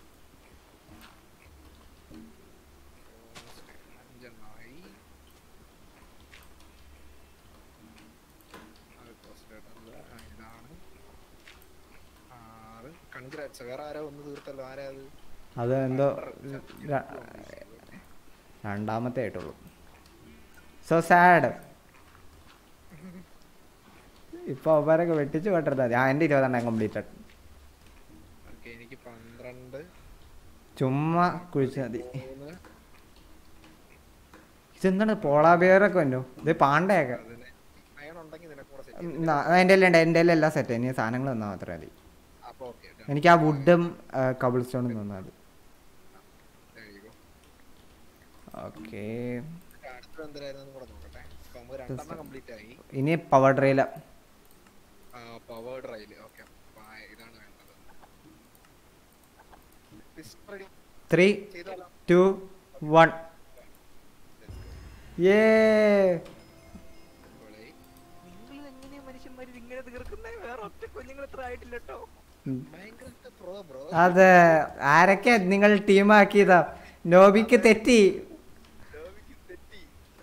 അഞ്ചെണ്ണമായി അത് cost ആയിട്ടുള്ള, ആ, ഇതാണ് ആറ് കൺഗ്രാറ്റ്സ് വേറെ ആരോ ഒന്ന് തീർത്തല്ലോ ആരാ അത് അത് എന്തോ ര- രണ്ടാമത്തെ ആയിട്ടുള്ളൂ സോ സാഡ് ഇപ്പൊ അവരൊക്കെ വെട്ടിച്ച് കൊണ്ടിരുന്നാൽ മതി ആ എൻ്റെ ഇരുപതെണ്ണം കംപ്ലീറ്റഡ് ഓക്കെ എനിക്ക് പന്ത്രണ്ട് ചുമ്മാ കുഴിച്ചാൽ മതി മൂന്ന് ഇതെന്താണ് പോളാബിയറൊക്കെ വന്നു ഇത് പാണ്ടയൊക്കെ അതിന് അയൺ ഉണ്ടെങ്കിൽ നിനക്ക് കൂടെ സെറ്റ് എൻ്റെ എല്ലാം ഉണ്ട് എൻ്റെ എല്ലാം സെറ്റ് ഇനി സാധനങ്ങൾ തന്നാൽ മാത്രമേ മതി അപ്പോൾ ഓക്കെ എനിക്ക് ആ വുഡും കബിൾ സ്റ്റോണും തന്നാൽ മതി ഓക്കെ അടുത്ത എന്തായിരുന്നു കൂടെ നോക്കട്ടെ അപ്പൊ നമുക്ക് രണ്ടെണ്ണം കംപ്ലീറ്റ് ആയി ഇനി പവർ ഡ്രൈല പവേർഡ് റൈല് ഓക്കെ ഇതാണ് വേണ്ടത് Pistol ready? ത്രീ ചെയ്തോളാം ടു വൺ ഏ പൊളി. നിങ്ങൾ എങ്ങനെയാ മനുഷ്യന്മാര് ഇങ്ങനെ തീർക്കുന്നേ വേറെ ഒറ്റ കുഞ്ഞുങ്ങൾ ഇത്ര ആയിട്ടില്ല കേട്ടോ ഭയങ്കര പ്രോ ബ്രോ അതെ ആരൊക്കെ നിങ്ങൾ ടീമാക്കിയതാ നോബിക്ക് തെറ്റി തെറ്റി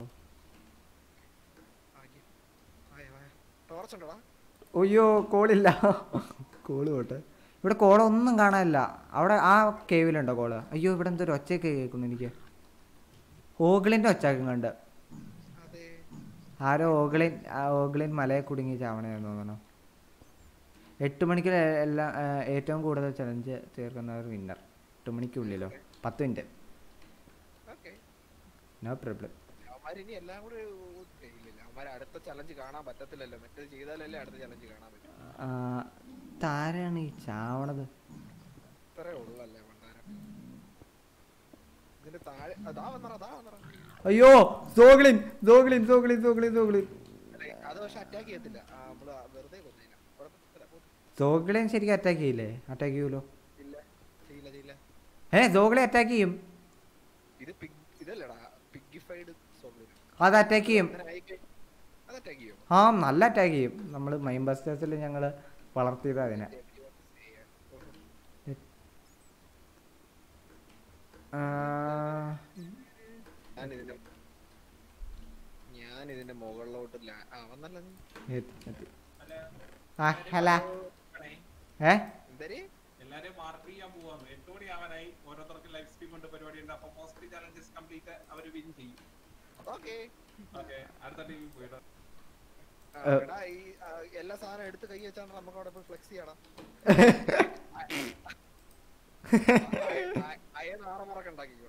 ടോർച്ച് ഉണ്ടോടാ അയ്യോ കോളില്ല കോള് പോട്ടെ ഇവിടെ കോളൊന്നും കാണാനില്ല അവിടെ ആ കേവിലുണ്ടോ കോള് അയ്യോ ഇവിടെ എന്തൊരു ഒച്ചയൊക്കെ കേൾക്കുന്നു എനിക്ക് ഓഗ്ലിൻ്റെ ഒച്ചയൊക്കെ കണ്ട് അതെ ആരോ ഓഗ്ലിൻ ആ ഓഗ്ലിൻ മലയെ കുടുങ്ങി ചാവണേന്ന് തോന്നണു എട്ട് മണിക്ക് എ- എല്ലാം ആ, ഏറ്റവും കൂടുതൽ ചലഞ്ച് തീർക്കുന്നവർ വിന്നർ എട്ട് മണിക്കുള്ളിലോ പത്ത് മിനിറ്റ് ഓക്കെ നോ പ്രോബ്ലം അവന്മാർ ഇനി എല്ലാം കൂടെ ഇല്ല അവന്മാർ അടുത്ത ചലഞ്ച് കാണാൻ പറ്റത്തില്ലല്ലോ മറ്റേത് ചെയ്താലല്ലേ അടുത്ത ചലഞ്ച് കാണാൻ പറ്റും താരാണ് ഈ ചാവണത് ഇത്രേ ഉള്ളല്ലേ പണ്ടാരം ഇതിന്റെ താഴെ അതാ വന്നറ അതാ വന്നറ അയ്യോ സോഗ്ലിൻ സോഗ്ലിൻ സോഗ്ലിൻ സോഗ്ലിൻ സോഗ്ലിൻ അത് പക്ഷെ അറ്റാക്ക് ചെയ്യത്തില്ല ആ, നമ്മള് വെറുതെ കൊന്നില്ല കുഴപ്പമില്ല പോ. സോഗ്ലിൻ ശരിക്കും അറ്റാക്ക് ചെയ്യില്ലേ അറ്റാക്ക് ചെയ്യൂലോ ഇല്ല ചെയ്യില്ല ചെയ്യില്ല ഏ സോഗ്ലിൻ അറ്റാക്ക് ചെയ്യും ഇത് പിഗ് ഇതല്ലടാ പിഗിഫൈഡ് സോൾവർ അത് അറ്റാക്ക് ചെയ്യും അങ്ങനെ ആയിക്കഴിഞ്ഞാൽ അത് അറ്റാക്ക് ചെയ്യും ആ നല്ല അറ്റാക്ക് ചെയ്യും നമ്മൾ മൈൻ ബസ്റ്റേഴ്സിൽ ഞങ്ങൾ വളർത്തിയത് അതിനെ ആ, ഞാൻ ഇതിന്റെ ഞാൻ ഇതിന്റെ മുകളിലോട്ട് ലാ- ആ വന്നല്ല നീ എത്തി, എത്തി. ആ ഹല ഏ എന്തര് എല്ലാരും മാർക്ക് ചെയ്യാൻ പോവാന്ന് എട്ട് മണി ആവാനായി ഓരോരുത്തർക്ക് ലൈവ് സ്ട്രീം ഉണ്ട് പരിപാടി ഉണ്ട് അപ്പൊ പോസ്റ്റ് ചാലഞ്ചസ് കംപ്ലീറ്റ് അവർ വിൻ ചെയ്യും ഓക്കെ ഓക്കെ അടുത്ത ടീമിൽ പോയിട്ടോ എടാ ഈ ആ, എല്ലാ സാധനം എടുത്ത് കൈ വെച്ചാണ് നമുക്ക് അവിടെ പോയി ഫ്ലെക്സ് ചെയ്യണം അയ്യ നാറമറൊക്കെ ഉണ്ടാക്കിക്കോ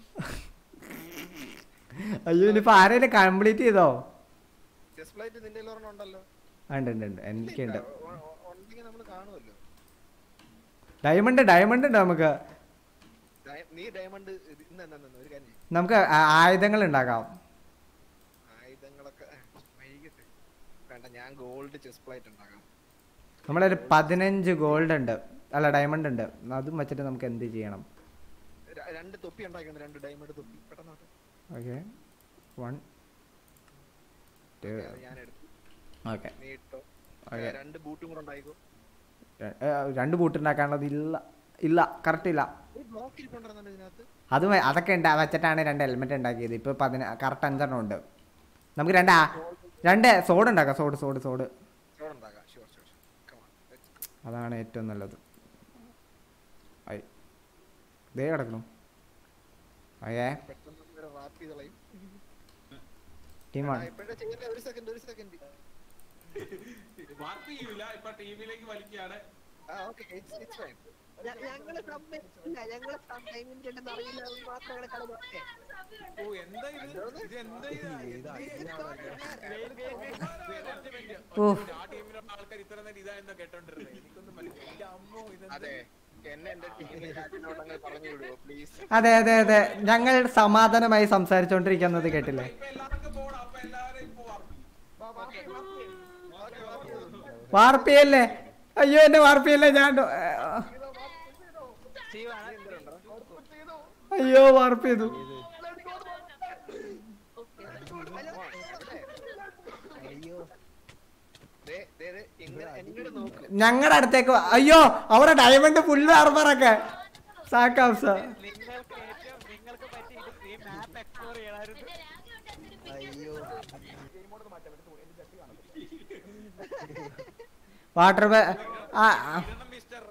അയ്യോ ഇനിയിപ്പോ ആരേലും കംപ്ലീറ്റ് ചെയ്തോ ചെസ് പ്ലേറ്റ് നിന്റെ കയ്യിൽ ഒരെണ്ണം ഉണ്ടല്ലോ ആ, ഉണ്ട് ഉണ്ട് ഉണ്ട് എനിക്കുണ്ട് ഉ- ഉ- ഉണ്ടെങ്കിൽ നമ്മൾ കാണുമല്ലോ ഡയമണ്ട് ഡയമണ്ട് ഉണ്ട് നമുക്ക് ഡയ- നീ ഡയമണ്ട് ഇന്ന് എന്നാ നിന്ന് ഒരു കാര്യം ചെയ്യ്. നമുക്ക് ആ- ആയുധങ്ങൾ ഉണ്ടാക്കാം ആയുധങ്ങളൊക്കെ ഏ, വൈകിട്ട് വേണ്ട ഞാൻ ഗോൾഡ് ചെസ് പ്ലേറ്റ് ഉണ്ടാക്കാം നമ്മളൊരു പതിനഞ്ച് ഗോൾഡ് ഉണ്ട് അല്ല ഡയമണ്ട് ഉണ്ട് അതും വെച്ചിട്ട് നമുക്ക് എന്ത് ചെയ്യണം ര- രണ്ട് തൊപ്പി ഉണ്ടാക്കിയാണ് രണ്ട് ഡയമണ്ട് തൊപ്പി പെട്ടെന്ന് ആട്ടെ. ഓക്കെ വൺ ടു അത് ഞാൻ എടുത്തു ഓക്കെ നീ ഇട്ടോ ഓക്കെ രണ്ട് ബൂട്ടും കൂടെ ഉണ്ടായിക്കോ രണ്ട് ബൂട്ട് ഉണ്ടാക്കാനുള്ളത് ഇല്ല ഇല്ല കറക്റ്റ് ഇല്ല ഒരു ബ്ലോക്ക് ഇരിപ്പുണ്ടായിരുന്നുണ്ട് ഇതിനകത്ത് അത് വെ- അതൊക്കെ ഉണ്ട് വെച്ചിട്ടാണ് രണ്ട് ഹെൽമെറ്റ് ഉണ്ടാക്കിയത് ഇപ്പോൾ പതിന കറക്റ്റ് അഞ്ചെണ്ണം ഉണ്ട് നമുക്ക് രണ്ട് ആ- രണ്ട് സോഡ് ഉണ്ടാക്കാം സോഡ് സോഡ് സോഡ് ചോറ് ഉണ്ടാക്കാം ഷുവർ ഷുവർ കമാൺ അതാണ് ഏറ്റവും നല്ലത് ഐ ദേ കിടക്കണം അയ്യേ പെട്ടെന്ന് റാപ്പ് ചെയ്ത് കളയും ടീമാണ് ഇപ്പോഴേ ചെയ്യല്ലേ ഒരു സെക്കൻഡ് ഒരു സെക്കൻഡ് മാർക്ക് ചെയ്യൂല ഇപ്പൊ ടീമിലേക്ക് വലിക്കുകയാണ് ആ ഓക്കെ ഇറ്റ്സ് ഇറ്റ്സ് ഫൈൻ ഞ- ഞങ്ങള് സമ്മതിച്ചില്ല ഞങ്ങള് ടൈമിന്റെ ഉണ്ടെന്ന് അറിയില്ല അത് മാത്രം ഞങ്ങള് കളി നോക്കേ ഓ എന്താ ഇത് ഇത് എന്താ ഇത് ഓ ആ ടീമിലുള്ള ആൾക്കാർ ഇത്ര നേരം ഇതായിരുന്നു കേട്ടോണ്ടിരുന്നത് എനിക്കൊന്നും മനസ്സിലായില്ല അമ്മോ ഇത് അതെ എന്നെ എന്റെ ടീമിന്റെ ക്യാപ്റ്റനോടങ്ങൾ പറഞ്ഞു വിടുവോ പ്ലീസ് അതെ അതെ അതെ ഞങ്ങൾ സമാധാനമായി സംസാരിച്ചുകൊണ്ടിരിക്കുന്നത് കേട്ടില്ലേ ഇപ്പൊ എല്ലാവർക്കും പോണം അപ്പൊ എല്ലാവരും ഇപ്പൊ വാർപ്പ് വാർപ്പിയല്ലേ അയ്യോ എന്നെ വാർപ്പിയല്ലേ ഞാൻ ഡോ- അയ്യോ വാർപ്പ് ചെയ്തു ദേ, ദേ, ദേ, ഇങ്ങനെ എങ്ങോട്ട് നോക്ക് ഞങ്ങളുടെ അടുത്തേക്ക് വാ. അയ്യോ അവിടെ ഡയമണ്ട് ഫുള്ള് ആർമറൊക്കെ സാക്കാവ്സ നിങ്ങൾക്ക് ഏറ്റവും നിങ്ങൾക്ക് പറ്റി ഇത് ഈ മാപ്പ് എക്സ്പ്ലോർ ചെയ്യണമായിരുന്നു വാട്ടർ ആ ആ. ഇടണം മിസ്റ്റർ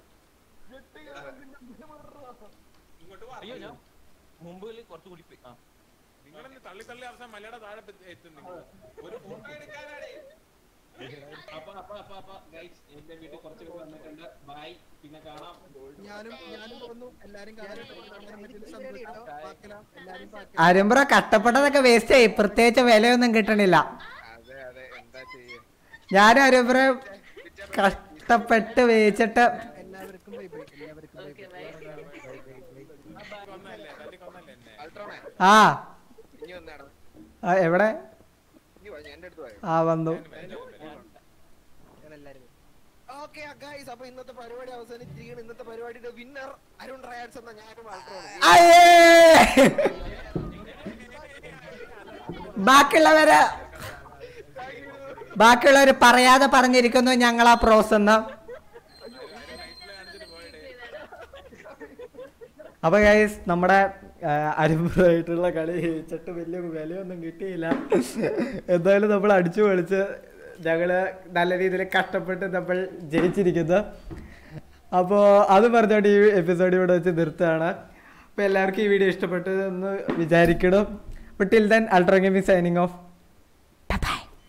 ഇങ്ങോട്ട് വാ അയ്യോ ഞാൻ മുമ്പിൽ കുറച്ചുകൂടി പോയി. ആ നിങ്ങളെന്ന് തള്ളി തള്ളി അവസാനം മലയുടെ താഴെ എത്തി- എത്തും നിങ്ങൾ ഒരു ഫോട്ടോ എടുക്കാനാണേ അപ്പൊ അപ്പൊ അപ്പൊ അപ്പൊ ഗൈസ് എന്റെ വീട്ടിൽ കുറച്ച് പേര് വന്നിട്ടുണ്ട് ബൈ പിന്നെ കാണാം ഞാനും ഞാനും തോന്നുന്നു എല്ലാരും കാണാൻ പറ്റിയ സന്തോഷം പാക്കലാം എല്ലാരും പാക്കലാം അരുമ്പ്ര കഷ്ടപ്പെട്ടതൊക്കെ വേസ്റ്റ് ആയി പ്രത്യേകിച്ച് വിലയൊന്നും കിട്ടണില്ല അതെ അതെ എന്താ ചെയ്യേ ഞാനും അരുമ്പ്ര കഷ്ടപ്പെട്ട് വേവിച്ചിട്ട് എല്ലാവർക്കും ബൈ ബൈ എല്ലാവർക്കും ബൈ ബൈ കൊന്നല്ലേ തല്ലി കൊന്നല്ലേ എന്നെ അൾട്രോണേ ആ ഇനി വന്നാണ് ആ, എവിടെ ഇനി വാ, ഞാൻ എന്റെ അടുത്ത് പോയോ ആ വന്നു ഓക്കെ ഗൈസ് അപ്പൊ ഇന്നത്തെ പരിപാടി അവസാനിച്ചിരിക്കുകയാണ് ഇന്നത്തെ പരിപാടിയുടെ വിന്നർ അരുൺ റയാഡ്സ് എന്ന ഞാനും അൾട്രോണേ അയ്യേ ബാക്കിയുള്ളവര് ബാക്കിയുള്ളവര് പറയാതെ പറഞ്ഞിരിക്കുന്നു ഞങ്ങളാ പ്രോസ് എന്ന് അപ്പൊ ഗൈസ് നമ്മുടെ അരുമ്പായിട്ടുള്ള കളി ജയിച്ചിട്ട് വലിയ വിലയൊന്നും കിട്ടിയില്ല എന്തായാലും നമ്മൾ അടിച്ചു പൊളിച്ച് ഞങ്ങള് നല്ല രീതിയിൽ കഷ്ടപ്പെട്ട് നമ്മൾ ജയിച്ചിരിക്കുന്നു അപ്പോൾ അത് പറഞ്ഞോണ്ട് ഈ എപ്പിസോഡ് ഇവിടെ വെച്ച് നിർത്തുകയാണ് അപ്പോൾ എല്ലാവർക്കും ഈ വീഡിയോ ഇഷ്ടപ്പെട്ടു എന്ന് വിചാരിക്കണം അപ്പോൾ till then Ultra Gaming signing of